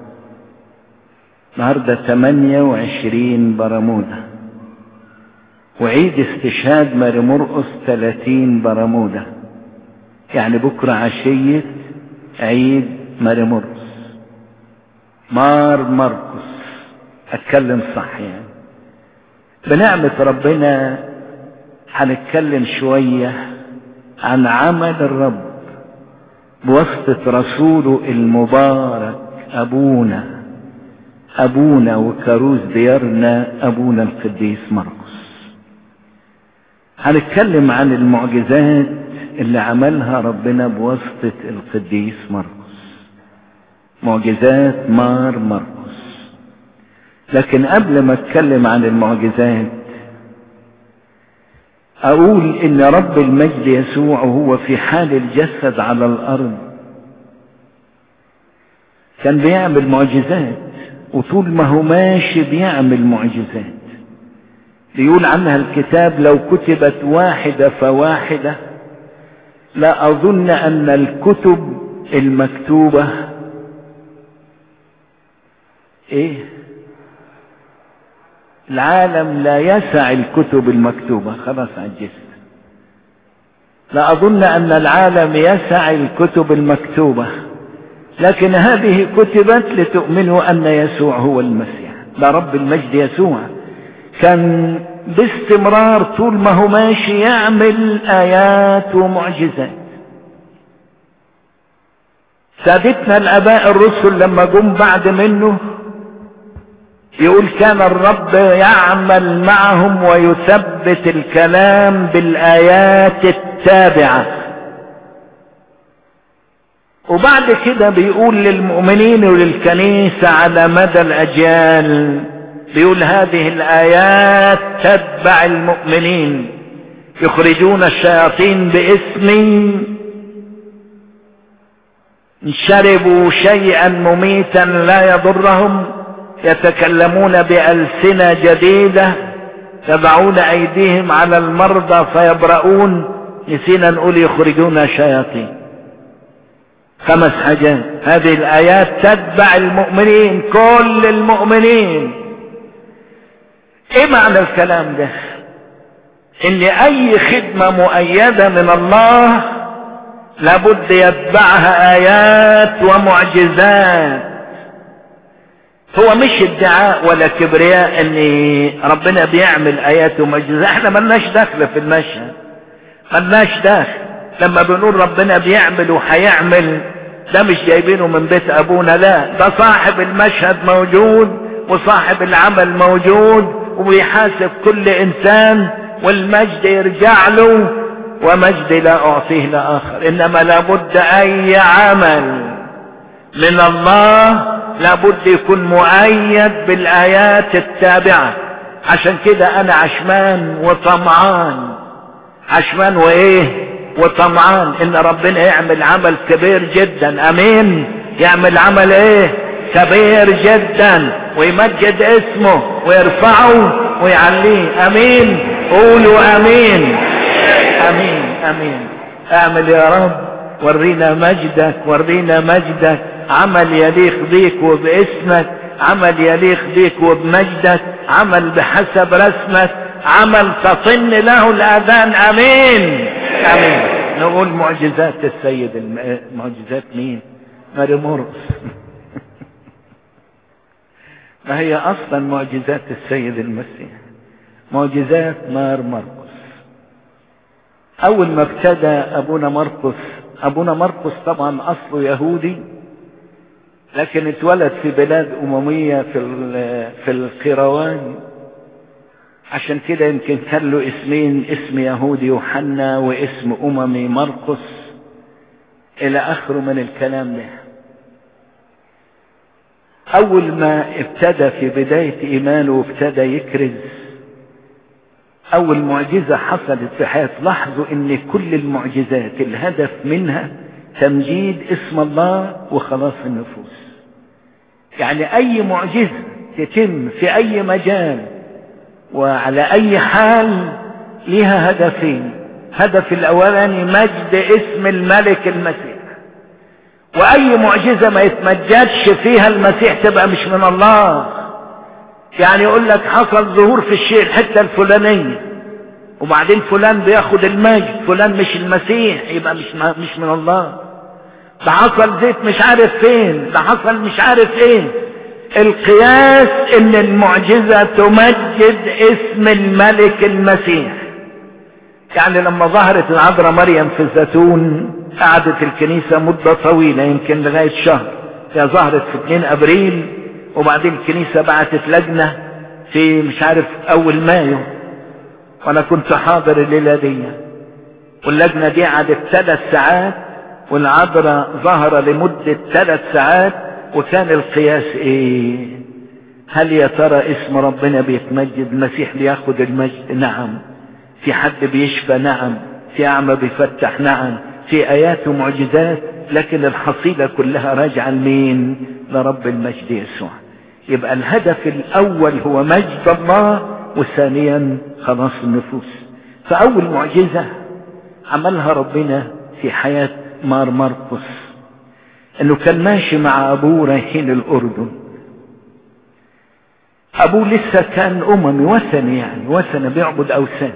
النهاردة 28 برمودا وعيد استشهاد ماري مرقس 30 برمودا يعني بكرة عشية عيد ماري مرقس مار مرقس اتكلم صح يعني بنعمة ربنا هنتكلم شوية عن عمل الرب بواسطة رسوله المبارك أبونا أبونا وكروز ديارنا أبونا القديس مرقس هنتكلم عن المعجزات اللي عملها ربنا بواسطة القديس مرقس معجزات مار مرقس لكن قبل ما اتكلم عن المعجزات اقول ان رب المجد يسوع وهو في حال الجسد على الارض كان بيعمل معجزات وطول ما هو ماشي بيعمل معجزات بيقول عنها الكتاب لو كتبت واحدة فواحدة لا اظن ان الكتب المكتوبة ايه العالم لا يسع الكتب المكتوبة خلاص عجزت لا أظن أن العالم يسع الكتب المكتوبة لكن هذه كتبت لتؤمنوا أن يسوع هو المسيح ده رب المجد يسوع كان باستمرار طول ما هو ماشي يعمل آيات ومعجزات سادتنا الآباء الرسل لما جم بعد منه يقول كان الرب يعمل معهم ويثبت الكلام بالآيات التابعة وبعد كده بيقول للمؤمنين وللكنيسة على مدى الأجيال بيقول هذه الآيات تتبع المؤمنين يخرجون الشياطين باسمي إن شربوا شيئا مميتا لا يضرهم يتكلمون بألسنة جديدة يضعون أيديهم على المرضى فيبرؤون نسينا نقول يخرجون شياطين خمس حاجات هذه الآيات تتبع المؤمنين كل المؤمنين ايه معنى الكلام ده ان اي خدمة مؤيدة من الله لابد يتبعها ايات ومعجزات هو مش ادعاء ولا كبرياء ان ربنا بيعمل ايات ومعجزات احنا ملناش دخل في المشهد ملناش دخل لما بنقول ربنا بيعمل وهيعمل ده مش جايبينه من بيت ابونا لا ده صاحب المشهد موجود وصاحب العمل موجود وبيحاسب كل انسان والمجد يرجع له ومجد لا اعطيه لاخر انما لابد اي عمل من الله لابد يكون مؤيد بالايات التابعة عشان كده انا عشمان وطمعان عشمان وايه وطمعان ان ربنا يعمل عمل كبير جدا امين يعمل عمل ايه كبير جدا ويمجد اسمه ويرفعه ويعليه امين قولوا امين امين امين اعمل يا رب ورينا مجدك ورينا مجدك عمل يليق بيك وباسمك عمل يليق بيك وبمجدك عمل بحسب رسمك عمل تطن له الاذان امين امين نقول معجزات السيد الم... معجزات مين ماري مرقس ما هي اصلا معجزات السيد المسيح معجزات مار مرقس اول ما ابتدى ابونا مرقس ابونا مرقس طبعا اصله يهودي لكن اتولد في بلاد اممية في في القيروان عشان كده يمكن كان له اسمين اسم يهودي يوحنا واسم اممي مرقس الى اخره من الكلام ده اول ما ابتدى في بداية ايمانه وابتدى يكرز اول معجزة حصلت في حياته لاحظوا ان كل المعجزات الهدف منها تمجيد اسم الله وخلاص النفوس يعني اي معجزة تتم في اي مجال وعلى اي حال لها هدفين هدف الاولاني مجد اسم الملك المسيح واي معجزة ما يتمجدش فيها المسيح تبقى مش من الله يعني يقول لك حصل ظهور في الشيء الحتة الفلانية وبعدين فلان بياخد المجد فلان مش المسيح يبقى مش مش من الله ده حصل زيت مش عارف فين ده حصل مش عارف ايه القياس ان المعجزة تمجد اسم الملك المسيح يعني لما ظهرت العذراء مريم في الزيتون قعدت الكنيسة مدة طويلة يمكن لغاية شهر هي ظهرت في 2 ابريل وبعدين الكنيسة بعتت لجنة في مش عارف اول مايو وانا كنت حاضر الليلة دي واللجنة دي قعدت ثلاث ساعات والعذراء ظهر لمدة ثلاث ساعات وكان القياس ايه هل يا ترى اسم ربنا بيتمجد المسيح بياخد المجد نعم في حد بيشفى نعم في اعمى بيفتح نعم في ايات ومعجزات لكن الحصيلة كلها راجعة لمين لرب المجد يسوع يبقى الهدف الاول هو مجد الله وثانيا خلاص النفوس فاول معجزة عملها ربنا في حياة مار مرقس انه كان ماشي مع ابوه رايحين الاردن ابوه لسه كان اممي وثني يعني وثني بيعبد اوثان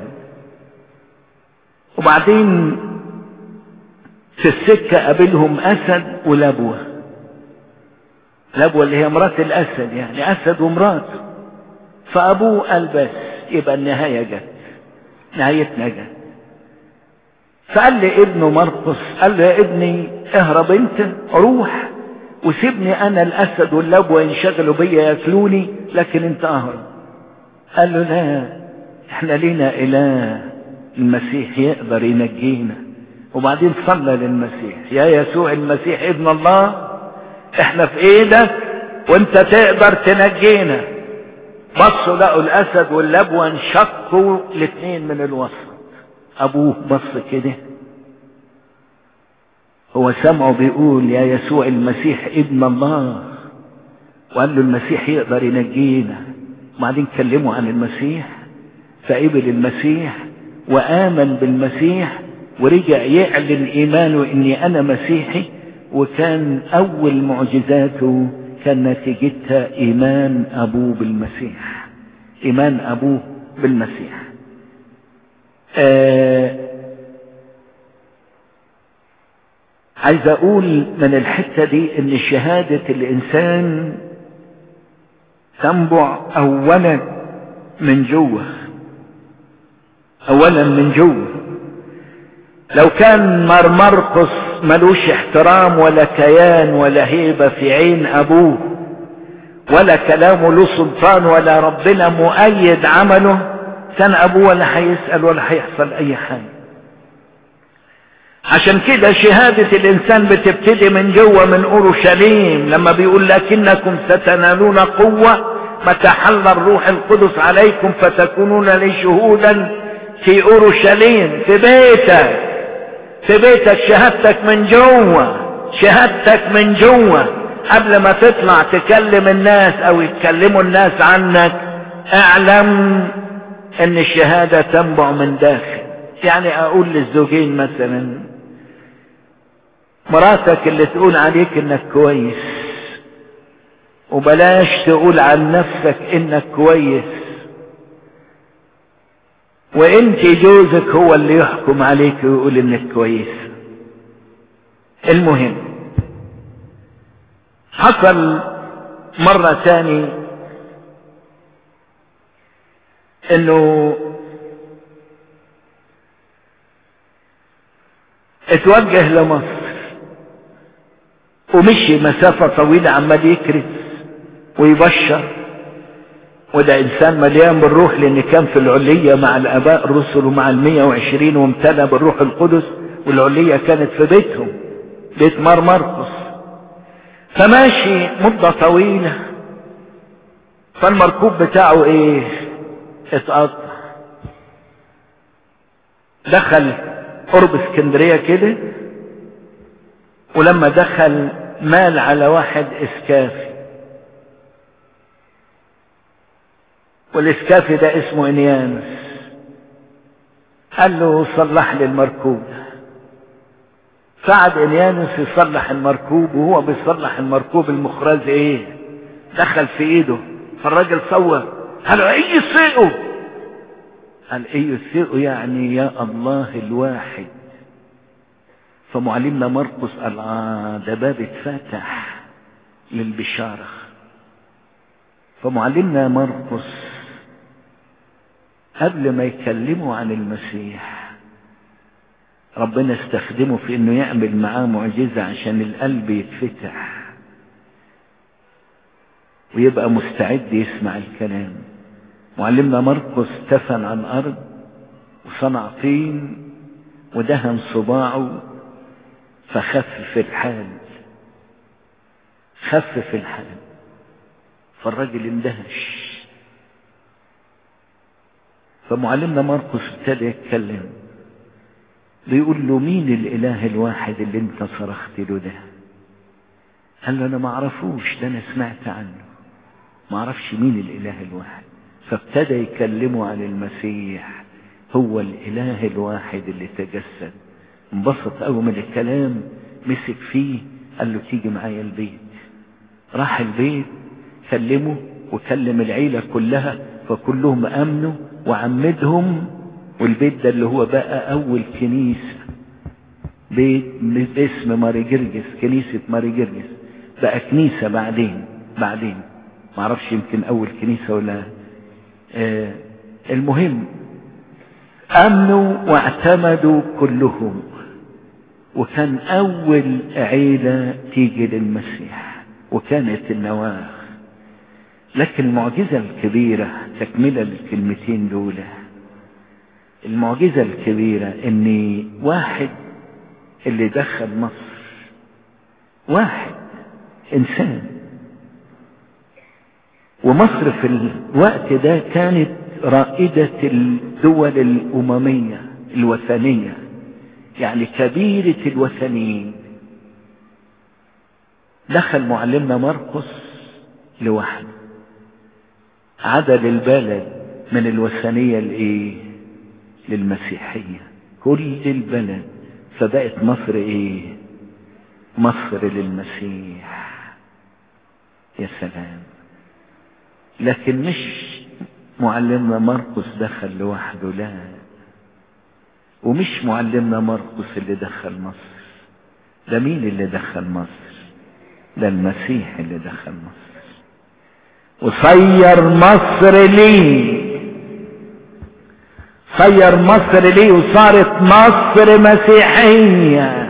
وبعدين في السكة قابلهم اسد ولبوة لبوة اللي هي مرات الاسد يعني اسد ومراته فابوه قال بس يبقى النهاية جت نهايتنا جت فقال لابنه مرقس قال له يا ابني اهرب انت روح وسيبني انا الاسد واللبوة ينشغلوا بيا ياكلوني لكن انت اهرب قال له لا احنا لينا اله المسيح يقدر ينجينا وبعدين صلى للمسيح يا يسوع المسيح ابن الله احنا في ايدك وانت تقدر تنجينا بصوا لقوا الاسد واللبوة انشقوا الاثنين من الوسط ابوه بص كده هو سمعه بيقول يا يسوع المسيح ابن الله وقال له المسيح يقدر ينجينا وبعدين كلموا عن المسيح فقبل المسيح وآمن بالمسيح ورجع يعلن إيمانه إني أنا مسيحي وكان أول معجزاته كان نتيجتها إيمان أبوه بالمسيح إيمان أبوه بالمسيح آه عايز اقول من الحتة دي ان شهادة الانسان تنبع اولا من جوه اولا من جوه لو كان مرمرقس ملوش احترام ولا كيان ولا هيبة في عين ابوه ولا كلامه له سلطان ولا ربنا مؤيد عمله كان ابوه ولا هيسأل ولا هيحصل اي حاجة عشان كده شهادة الانسان بتبتدي من جوه من اورشليم لما بيقول لكنكم ستنالون قوة متى حل الروح القدس عليكم فتكونون لي شهودا في اورشليم في بيتك في بيتك شهادتك من جوه شهادتك من جوه قبل ما تطلع تكلم الناس او يتكلموا الناس عنك اعلم ان الشهادة تنبع من داخل يعني اقول للزوجين مثلا مراتك اللي تقول عليك انك كويس وبلاش تقول عن نفسك انك كويس وانت جوزك هو اللي يحكم عليك ويقول انك كويس المهم حصل مرة تاني انه اتوجه لمصر ومشي مسافة طويلة عمال يكرس ويبشر وده انسان مليان بالروح لان كان في العلية مع الاباء الرسل ومع المية وعشرين وامتلى بالروح القدس والعلية كانت في بيتهم بيت مار مرقس فماشي مدة طويلة فالمركوب بتاعه ايه اتقطع دخل قرب اسكندرية كده ولما دخل مال على واحد اسكافي والاسكافي ده اسمه انيانس قال له صلح لي المركوب قعد انيانس يصلح المركوب وهو بيصلح المركوب المخرج ايه دخل في ايده فالراجل صور قال له ايه سيقه قال ايوثيو يعني يا الله الواحد فمعلمنا مرقس قال اه ده باب اتفتح للبشارة فمعلمنا مرقس قبل ما يكلموا عن المسيح ربنا استخدمه في انه يعمل معاه معجزة عشان القلب يتفتح ويبقى مستعد يسمع الكلام معلمنا مرقس تفن عن ارض وصنع طين ودهن صباعه فخفف الحال خفف الحال فالراجل اندهش فمعلمنا مرقس ابتدى يتكلم بيقول له مين الاله الواحد اللي انت صرخت له ده قال له انا ما اعرفوش ده انا سمعت عنه ما اعرفش مين الاله الواحد فابتدى يكلمه عن المسيح هو الاله الواحد اللي تجسد انبسط قوي من الكلام مسك فيه قال له تيجي معايا البيت راح البيت كلمه وكلم العيلة كلها فكلهم امنوا وعمدهم والبيت ده اللي هو بقى اول كنيسة بيت باسم ماري جرجس كنيسة ماري جرجس بقى كنيسة بعدين بعدين معرفش يمكن اول كنيسة ولا آه المهم امنوا واعتمدوا كلهم وكان اول عيلة تيجي للمسيح وكانت النواخ لكن المعجزة الكبيرة تكملة للكلمتين دول المعجزة الكبيرة ان واحد اللي دخل مصر واحد انسان ومصر في الوقت ده كانت رائدة الدول الأممية الوثنية يعني كبيرة الوثنيين دخل معلمنا مرقس لوحده عدل البلد من الوثنية لإيه للمسيحية كل البلد فبقت مصر إيه مصر للمسيح يا سلام لكن مش معلمنا مرقس دخل لوحده لا ومش معلمنا مرقس اللي دخل مصر ده مين اللي دخل مصر ده المسيح اللي دخل مصر وصير مصر ليه صير مصر ليه وصارت مصر مسيحية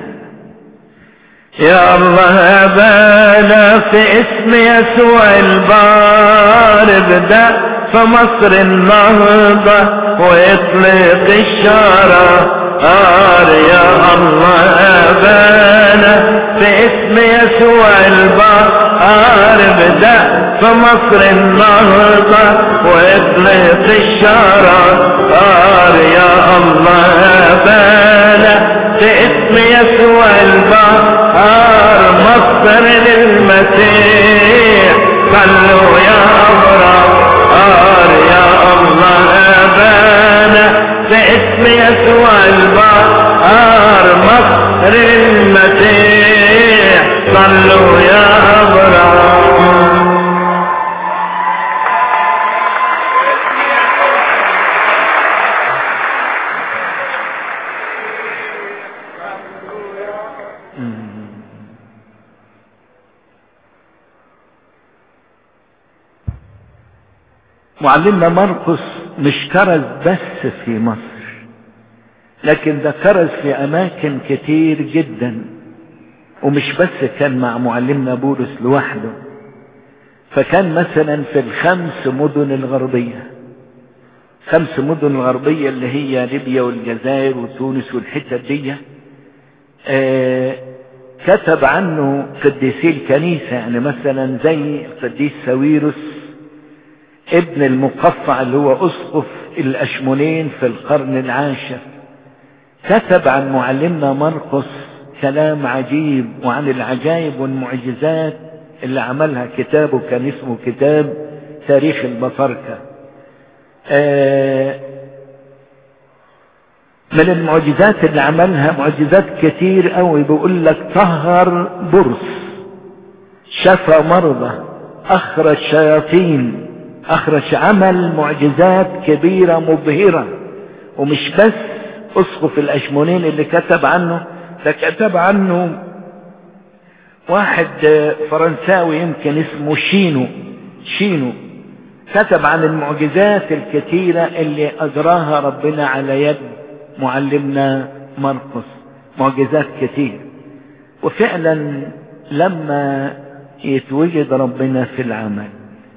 يا الله بالا في اسم يسوع البار ابدأ في مصر النهضة ويطلق الشارع آر يا الله بالا في اسم يسوع البار ابدأ في مصر النهضة ويطلق الشارع آر يا الله بالا في اسم يسوع البار مصر للمسيح صلوا يا أبرار يا الله أبانا في اسم يسوع البار مصر للمسيح صلوا يا أبرار معلمنا مرقس مش كرز بس في مصر لكن ده كرز في اماكن كتير جدا ومش بس كان مع معلمنا بولس لوحده فكان مثلا في الخمس مدن الغربية خمس مدن الغربية اللي هي ليبيا والجزائر وتونس والحتة دي آه كتب عنه قديسي الكنيسة يعني مثلا زي القديس ساويرس ابن المقفع اللي هو اسقف الاشمونين في القرن العاشر كتب عن معلمنا مرقس كلام عجيب وعن العجائب والمعجزات اللي عملها كتابه كان اسمه كتاب تاريخ البطاركة آه من المعجزات اللي عملها معجزات كتير قوي بيقول لك طهر برص شفى مرضى اخرج شياطين اخرج عمل معجزات كبيرة مبهرة ومش بس اسقف الاشمونين اللي كتب عنه ده كتب عنه واحد فرنساوي يمكن اسمه شينو شينو كتب عن المعجزات الكثيرة اللي أجراها ربنا على يد معلمنا مرقس معجزات كثيرة وفعلا لما يتوجد ربنا في العمل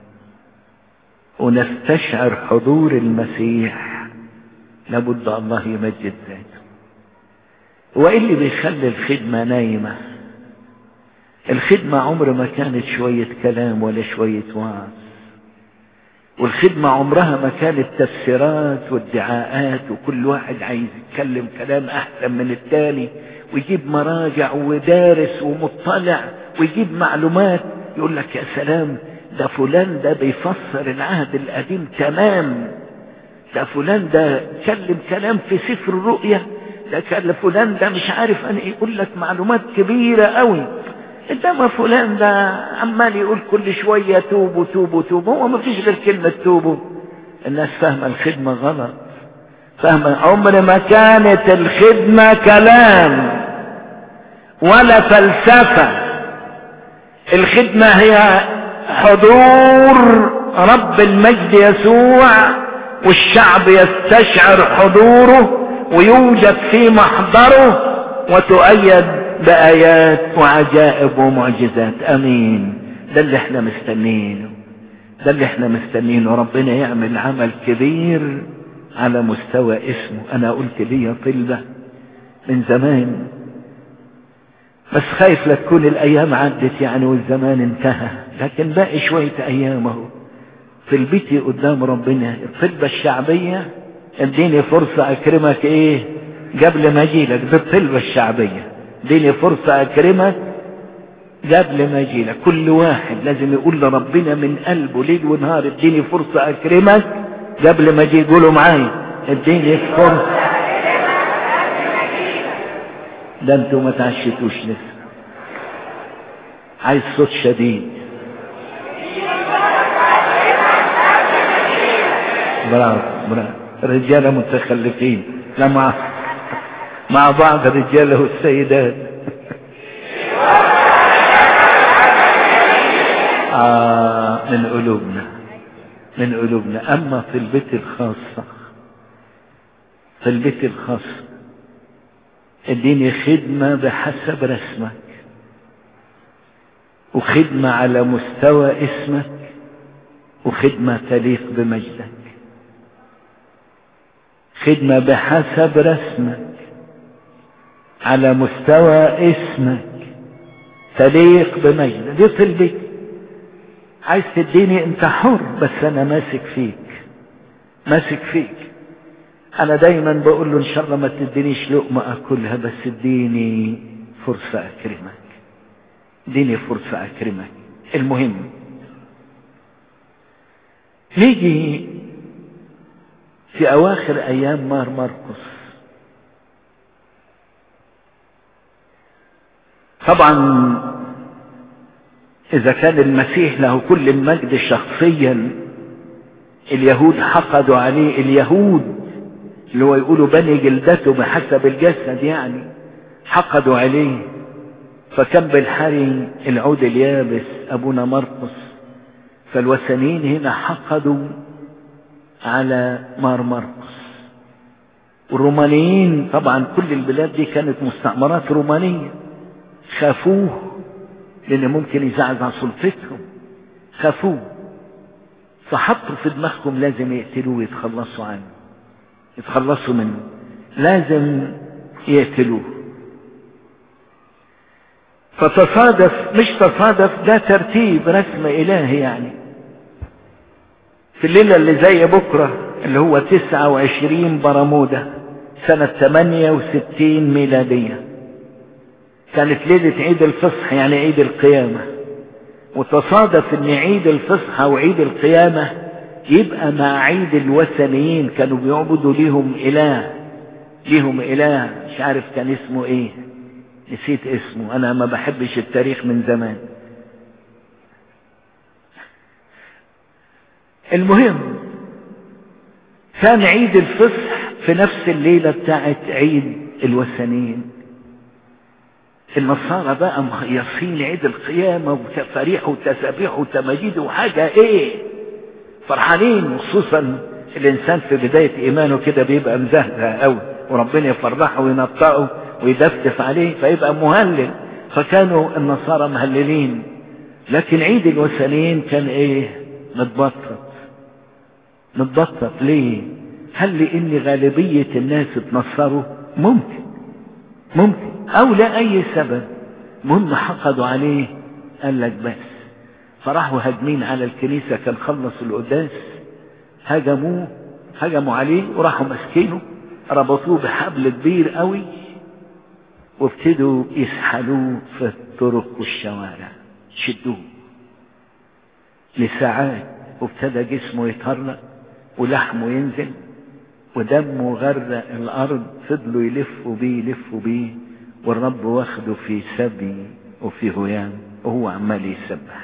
ونستشعر حضور المسيح لابد الله يمجد ذاته وايه اللي بيخلي الخدمة نايمة الخدمة عمر ما كانت شوية كلام ولا شوية وعظ والخدمة عمرها ما كانت تفسيرات وادعاءات وكل واحد عايز يتكلم كلام أحسن من التاني ويجيب مراجع ودارس ومطلع ويجيب معلومات يقول لك يا سلام ده فلان ده بيفسر العهد القديم تمام ده فلان ده كلم كلام في سفر الرؤيا ده كان فلان ده مش عارف انا يقول لك معلومات كبيرة قوي انما فلان ده عمال يقول كل شوية توبوا توبوا توبوا هو ما فيش غير كلمة توبوا الناس فاهمة الخدمة غلط فاهمة عمر ما كانت الخدمة كلام ولا فلسفة الخدمة هي حضور رب المجد يسوع والشعب يستشعر حضوره ويوجد في محضره وتؤيد بآيات وعجائب ومعجزات أمين ده اللي احنا مستنينه ده اللي احنا مستنينه ربنا يعمل عمل كبير على مستوى اسمه انا قلت لي طلبة من زمان بس خايف لا تكون الايام عدت يعني والزمان انتهى لكن باقي شوية ايام اهو في البيت قدام ربنا الطلبة الشعبية اديني فرصة اكرمك ايه قبل ما اجيلك دي الطلبة الشعبية اديني فرصة اكرمك قبل ما اجيلك كل واحد لازم يقول لربنا من قلبه ليل ونهار اديني فرصة اكرمك قبل ما اجي يقولوا معايا اديني فرصة ده انتوا ما تعشتوش لسه عايز صوت شديد برافو برافو رجالة متخلفين لا مع مع بعض الرجالة والسيدات آه من قلوبنا من قلوبنا أما في البيت الخاصة في البيت الخاص اديني خدمة بحسب رسمك وخدمة على مستوى اسمك وخدمة تليق بمجدك خدمة بحسب رسمك على مستوى اسمك تليق بمجدك دي طلبتي عايز تديني انت حر بس انا ماسك فيك ماسك فيك انا دايما بقول له ان شاء الله ما تدينيش لقمة اكلها بس اديني فرصة اكرمك اديني فرصة اكرمك المهم نيجي في اواخر ايام مار مرقس طبعا اذا كان المسيح له كل المجد شخصيا اليهود حقدوا عليه اليهود اللي هو يقولوا بني جلدته بحسب الجسد يعني حقدوا عليه فكان بالحري العود اليابس ابونا مرقس فالوثنيين هنا حقدوا على مار مرقس والرومانيين طبعا كل البلاد دي كانت مستعمرات رومانية خافوه لان ممكن يزعزع سلطتهم خافوه فحطوا في دماغهم لازم يقتلوه ويتخلصوا عنه يتخلصوا منه لازم يقتلوه فتصادف مش تصادف ده ترتيب رسم الهي يعني في الليلة اللي زي بكرة اللي هو تسعة وعشرين برمودة سنة ثمانية وستين ميلادية كانت ليلة عيد الفصح يعني عيد القيامة وتصادف ان عيد الفصح وعيد القيامة يبقى مع عيد الوثنيين كانوا بيعبدوا ليهم اله ليهم اله مش عارف كان اسمه ايه نسيت اسمه انا ما بحبش التاريخ من زمان المهم كان عيد الفصح في في نفس الليلة بتاعت عيد الوثنين النصارى بقى مهيصين عيد القيامة وتفاريح وتسابيح وتماجيد وحاجة ايه فرحانين وخصوصا الانسان في بداية ايمانه كده بيبقى مزهزه قوي وربنا يفرحه وينطقه ويدفدف عليه فيبقى مهلل فكانوا النصارى مهللين لكن عيد الوثنين كان ايه متبطط متبطط ليه هل لان غالبية الناس اتنصروا ممكن ممكن او لاي سبب مهم حقدوا عليه قال لك بس فراحوا هاجمين على الكنيسة كان خلصوا القداس هجموه هجموا عليه وراحوا ماسكينه ربطوه بحبل كبير قوي وابتدوا يسحلوه في الطرق والشوارع شدوه لساعات وابتدى جسمه يتهرق ولحمه ينزل ودمه غرق الارض فضلوا يلفوا بيه يلفوا بيه والرب واخده في سبي وفي هيام وهو عمال يسبح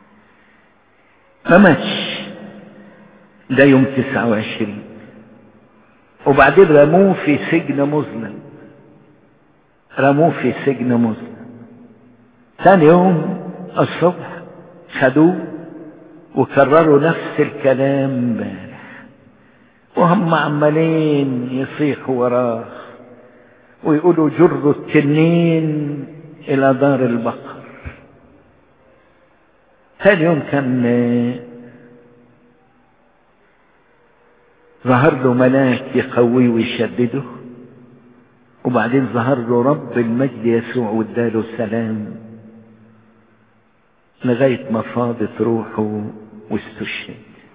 ما ماتش ده يوم تسعة وعشرين وبعدين رموه في سجن مظلم رموه في سجن مظلم ثاني يوم الصبح خدوه وكرروا نفس الكلام امبارح وهم عمالين يصيحوا وراه ويقولوا جروا التنين الى دار البقر ثاني يوم كان ظهر له ملاك يقويه ويشدده وبعدين ظهر له رب المجد يسوع واداله السلام لغاية ما فاضت روحه واستشهد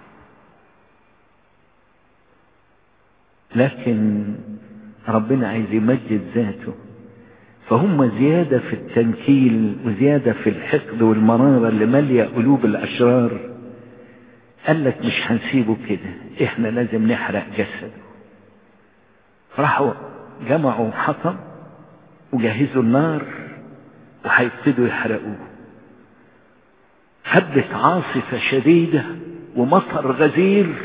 لكن ربنا عايز يمجد ذاته فهم زيادة في التنكيل وزيادة في الحقد والمرارة اللي مالية قلوب الأشرار قال لك مش هنسيبه كده احنا لازم نحرق جسده راحوا جمعوا حطب وجهزوا النار وهيبتدوا يحرقوه هبت عاصفة شديدة ومطر غزير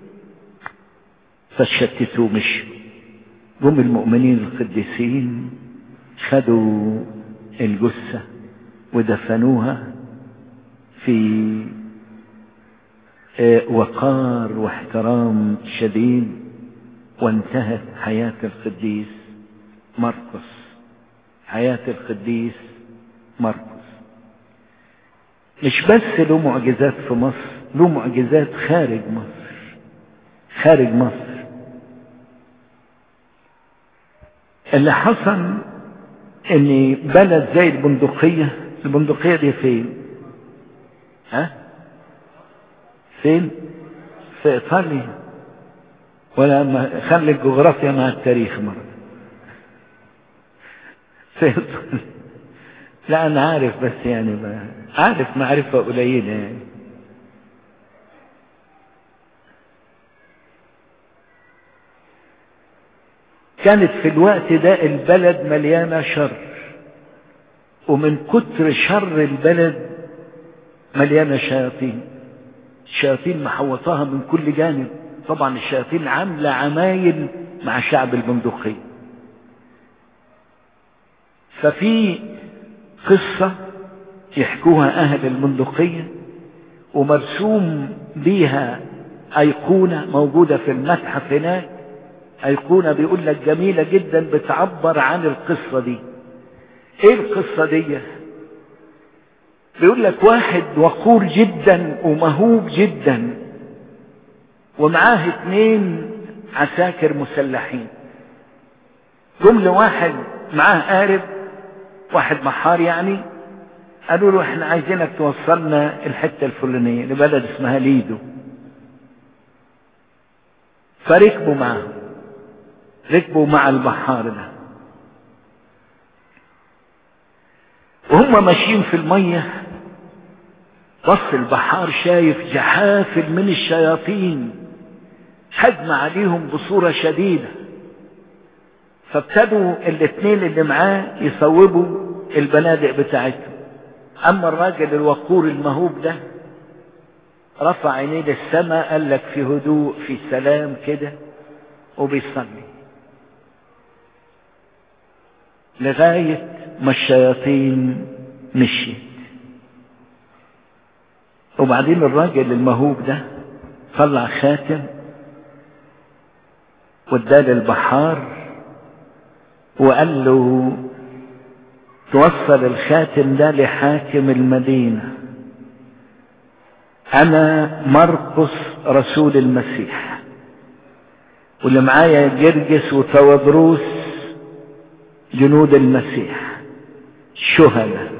فشتتوا مشوا جم المؤمنين القديسين خدوا الجثة ودفنوها في وقار واحترام شديد وانتهت حياة القديس مرقس حياة القديس مرقس مش بس له معجزات في مصر له معجزات خارج مصر خارج مصر اللي حصل ان بلد زي البندقية البندقية دي فين ها فين في ايطاليا ولا ما خلي الجغرافيا مع التاريخ مرة في ايطاليا لا انا عارف بس يعني ما عارف معرفة قليلة يعني كانت في الوقت ده البلد مليانة شر ومن كتر شر البلد مليانة شياطين الشياطين محوطاها من كل جانب طبعا الشياطين عاملة عمايل مع شعب البندقية ففي قصة يحكوها أهل البندقية ومرسوم بيها أيقونة موجودة في المتحف هناك أيقونة بيقول لك جميلة جدا بتعبر عن القصة دي ايه القصة دي بيقول لك واحد وقور جدا ومهوب جدا ومعاه اتنين عساكر مسلحين جملة واحد معاه قارب واحد محار يعني قالوا له احنا عايزينك توصلنا الحتة الفلانية لبلد اسمها ليدو فركبوا معه ركبوا مع البحار ده وهم ماشيين في المية بص البحار شايف جحافل من الشياطين هجم عليهم بصورة شديدة فابتدوا الاثنين اللي معاه يصوبوا البنادق بتاعتهم اما الراجل الوقور المهوب ده رفع عينيه للسماء قال لك في هدوء في سلام كده وبيصلي لغاية ما الشياطين مشيت وبعدين الراجل المهوب ده طلع خاتم واداه للبحار وقال له توصل الخاتم ده لحاكم المدينة أنا مرقس رسول المسيح واللي معايا جرجس وتوادروس جنود المسيح شهداء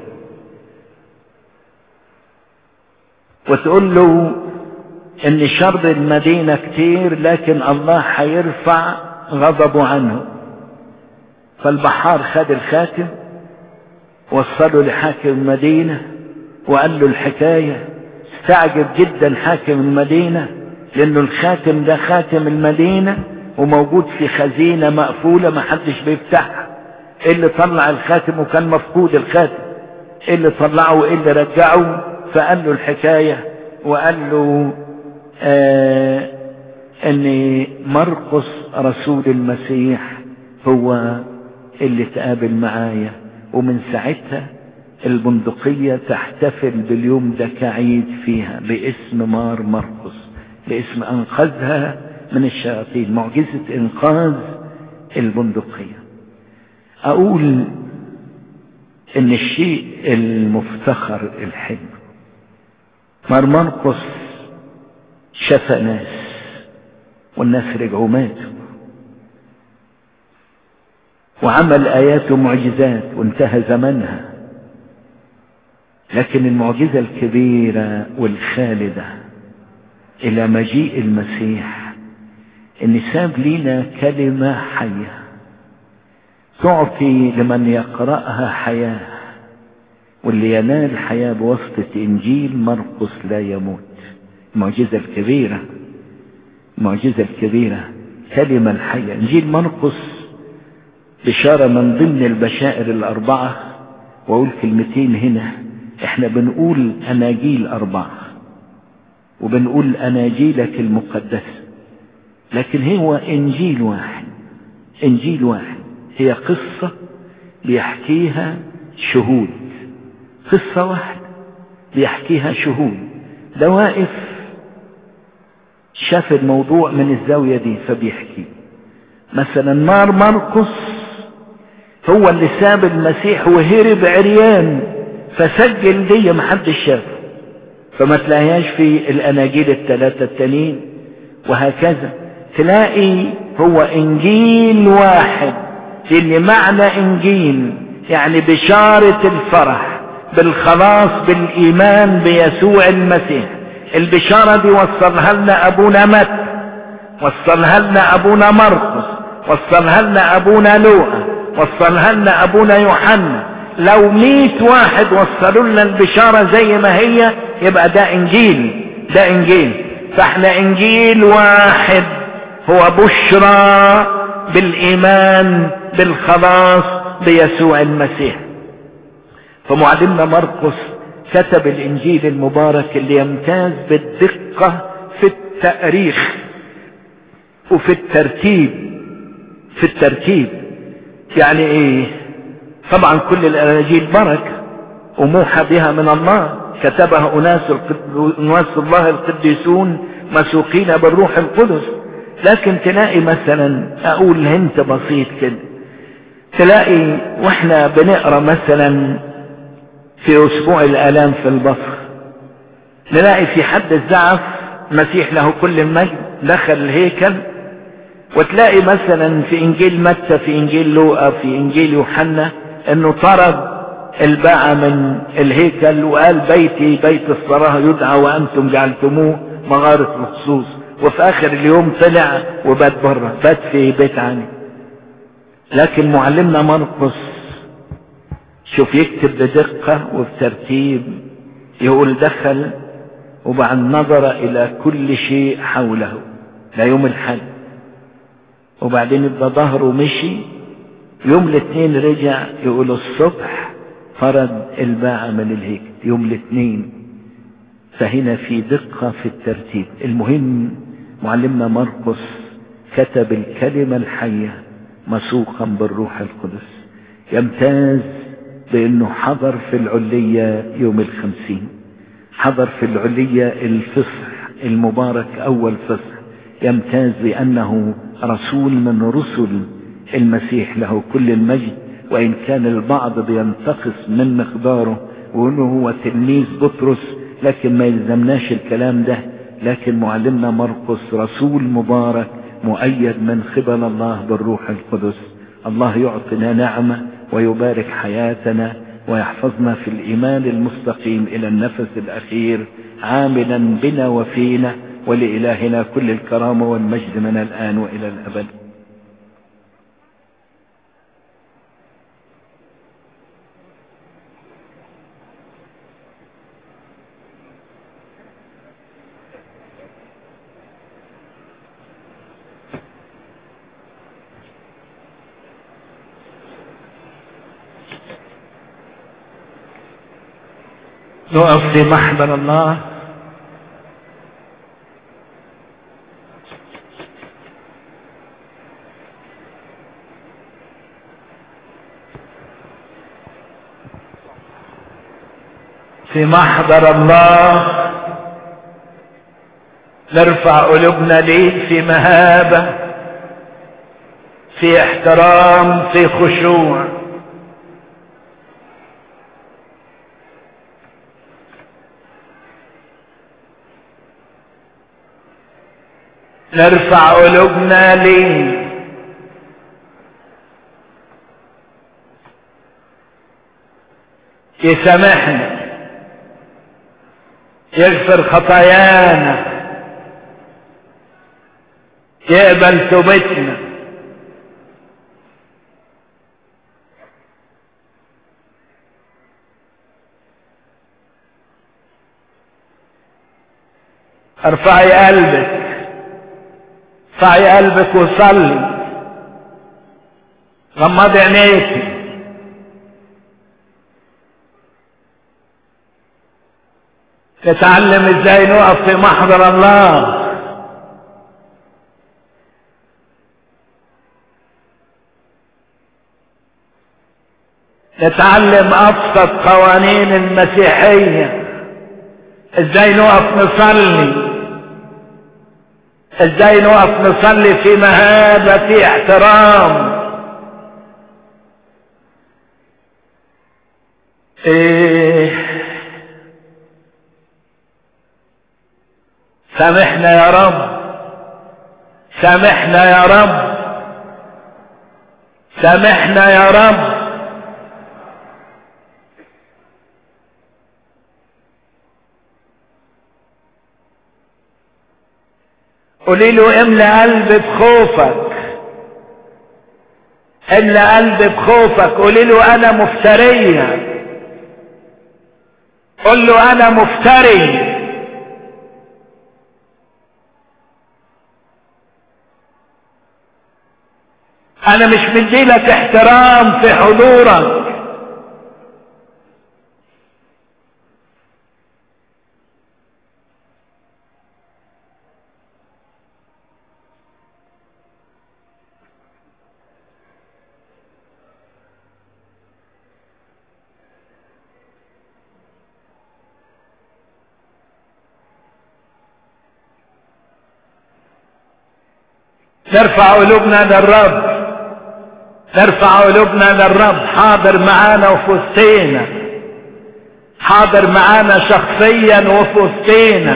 وتقول له ان شر المدينة كتير لكن الله هيرفع غضبه عنه فالبحار خد الخاتم وصله لحاكم المدينة وقال له الحكاية استعجب جدا حاكم المدينة لانه الخاتم ده خاتم المدينة وموجود في خزينة مقفولة ما حدش بيفتحها ايه اللي طلع الخاتم وكان مفقود الخاتم ايه اللي طلعه وايه اللي رجعه فقال له الحكاية وقال له آه ان مرقس رسول المسيح هو اللي تقابل معايا ومن ساعتها البندقية تحتفل باليوم ده كعيد فيها باسم مار مرقس باسم انقذها من الشياطين معجزة انقاذ البندقية اقول ان الشيء المفتخر الحلو مار مرقس شفى ناس والناس رجعوا ماتوا وعمل آيات ومعجزات وانتهى زمنها لكن المعجزة الكبيرة والخالدة إلى مجيء المسيح إن ساب لنا كلمة حية تعطي لمن يقرأها حياة واللي ينال حياة بواسطة إنجيل مرقس لا يموت المعجزة الكبيرة المعجزة الكبيرة كلمة الحية إنجيل مرقس بشارة من ضمن البشائر الأربعة وأقول كلمتين هنا احنا بنقول أناجيل أربعة وبنقول أناجيلك المقدسة لكن هو إنجيل واحد إنجيل واحد هي قصة بيحكيها شهود قصة واحدة بيحكيها شهود ده واقف شاف الموضوع من الزاوية دي فبيحكي مثلا نار مرقس هو اللي ساب المسيح وهرب عريان فسجل دي محدش شافه فما تلاقيهاش في الاناجيل الثلاثة التانيين وهكذا تلاقي هو انجيل واحد اللي معنى انجيل يعني بشارة الفرح بالخلاص بالايمان بيسوع المسيح البشارة دي وصلها لنا ابونا مت وصلها لنا ابونا مرقس وصلها لنا ابونا لوقا وصلها لنا ابونا يوحنا لو مئة واحد وصلوا لنا البشارة زي ما هي يبقى ده انجيل ده انجيل فاحنا انجيل واحد هو بشرى بالايمان بالخلاص بيسوع المسيح فمعلمنا مرقس كتب الانجيل المبارك اللي يمتاز بالدقة في التاريخ وفي الترتيب في الترتيب يعني ايه طبعا كل الاناجيل بركة وموحى بها من الله كتبها اناس اناس الله القديسون مسوقين بالروح القدس لكن تلاقي مثلا اقول هنت بسيط كده تلاقي واحنا بنقرا مثلا في اسبوع الالام في البصر نلاقي في حد الزعف مسيح له كل المجد دخل الهيكل وتلاقي مثلا في انجيل متى في انجيل لوقا في انجيل يوحنا انه طرد الباعة من الهيكل وقال بيتي بيت الصلاة يدعى وانتم جعلتموه مغارة الخصوص وفي اخر اليوم طلع وبات بره بات في بيت عني لكن معلمنا مرقس شوف يكتب بدقة وبترتيب يقول دخل وبعد نظر الى كل شيء حوله لا يوم الحد وبعدين يبقى ظهره مشي يوم الاثنين رجع يقول الصبح فرد الباعة من الهيكل يوم الاثنين فهنا في دقة في الترتيب المهم معلمنا مرقس كتب الكلمة الحية مسوقا بالروح القدس يمتاز بانه حضر في العلية يوم الخمسين حضر في العلية الفصح المبارك اول فصح يمتاز بانه رسول من رسل المسيح له كل المجد وان كان البعض بينتقص من مقداره وانه هو تلميذ بطرس لكن ما يلزمناش الكلام ده لكن معلمنا مرقس رسول مبارك مؤيد من قبل الله بالروح القدس الله يعطينا نعمة ويبارك حياتنا ويحفظنا في الإيمان المستقيم إلى النفس الأخير عاملا بنا وفينا ولإلهنا كل الكرامة والمجد من الآن وإلى الأبد نقف في محضر الله في محضر الله نرفع قلوبنا ليه في مهابة في احترام في خشوع نرفع قلوبنا ليه يسامحنا يغفر خطايانا يقبل توبتنا ارفعي قلبك ارفعي قلبك وصلي غمضي عينيك نتعلم ازاي نقف في محضر الله نتعلم ابسط قوانين المسيحيه ازاي نقف نصلي ازاي نقف نصلي في مهابة في احترام ايه سامحنا يا رب سامحنا يا رب سامحنا يا رب قولي له املى قلبي بخوفك املى قلبي بخوفك قولي له انا مفترية قل له انا مفتري انا مش مديلك احترام في حضورك نرفع قلوبنا للرب نرفع قلوبنا للرب حاضر معانا وفي وسطينا حاضر معانا شخصيا وفي وسطينا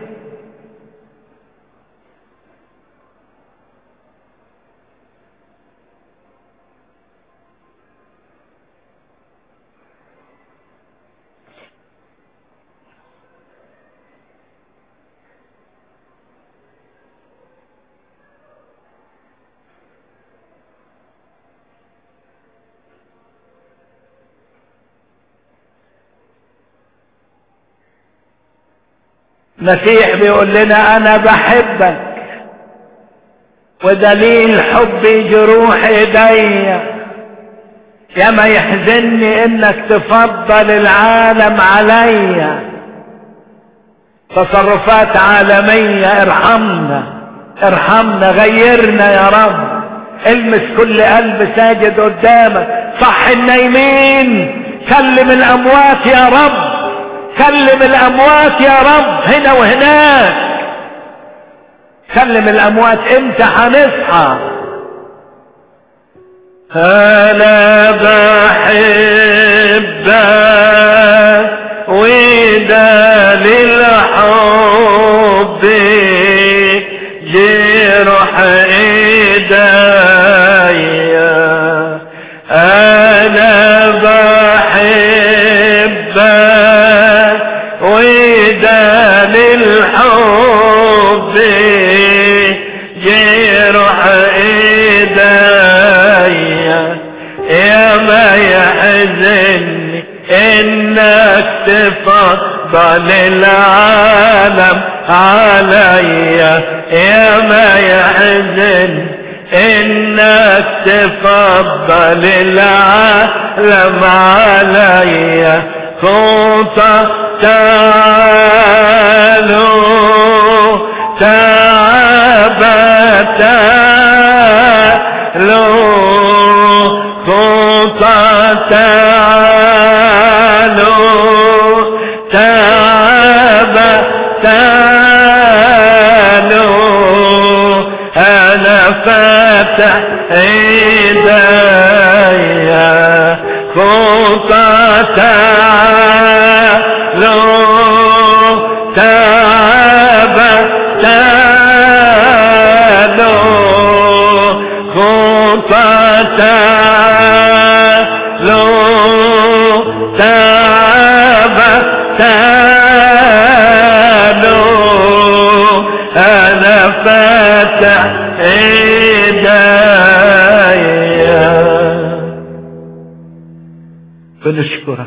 مسيح بيقول لنا انا بحبك ودليل حبي جروح ايديا يا ما يحزني انك تفضل العالم عليا تصرفات عالمية ارحمنا ارحمنا غيرنا يا رب المس كل قلب ساجد قدامك صح النايمين كلم الاموات يا رب كلم الاموات يا رب هنا وهناك كلم الاموات امتى هنصحى انا بحبك وده للحب جرح ايديا انا بحبك وده للحب جرح ايديا يا ما يحزني انك تفضل العالم عليا يا ما يحزن انك تفضل العالم عليا خطى تعالوا تعبت تعالوا خطى تعالوا تعب تعالوا انا فاتح ايديا خطى تعالوا تعب تعالوا خطى تعالوا تعب تعالوا انا فاتح ايديا بنشكرك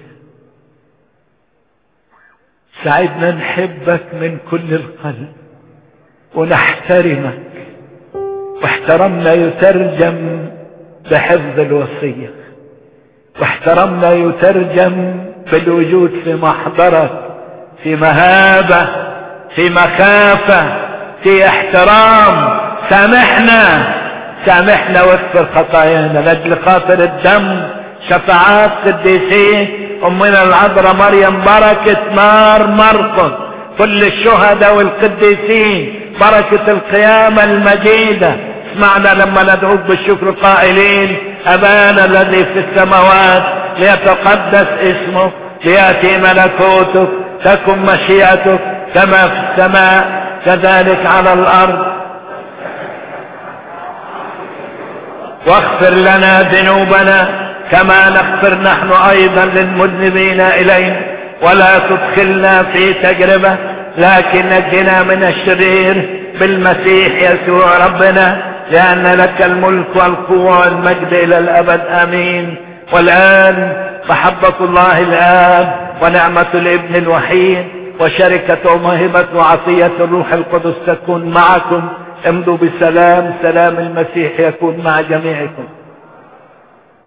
ساعدنا نحبك من كل القلب ونحترمك واحترمنا يترجم بحفظ الوصية واحترمنا يترجم بالوجود في محضرك في مهابة في مخافة في احترام سامحنا سامحنا واغفر خطايانا لاجل خاطر الدم شفاعات قديسين امنا العذراء مريم بركة نار مرقس كل الشهداء والقديسين بركة القيامة المجيدة اسمعنا لما ندعوك بالشكر قائلين ابانا الذي في السماوات ليتقدس اسمك لياتي ملكوتك تكن مشيئتك كما في السماء كذلك على الارض واغفر لنا ذنوبنا كما نغفر نحن ايضا للمذنبين الينا ولا تدخلنا في تجربة لكن نجنا من الشرير بالمسيح يسوع ربنا لان لك الملك والقوة والمجد الى الابد امين والان محبة الله الاب ونعمة الابن الوحيد وشركة وموهبة وعطية الروح القدس تكون معكم امضوا بسلام سلام المسيح يكون مع جميعكم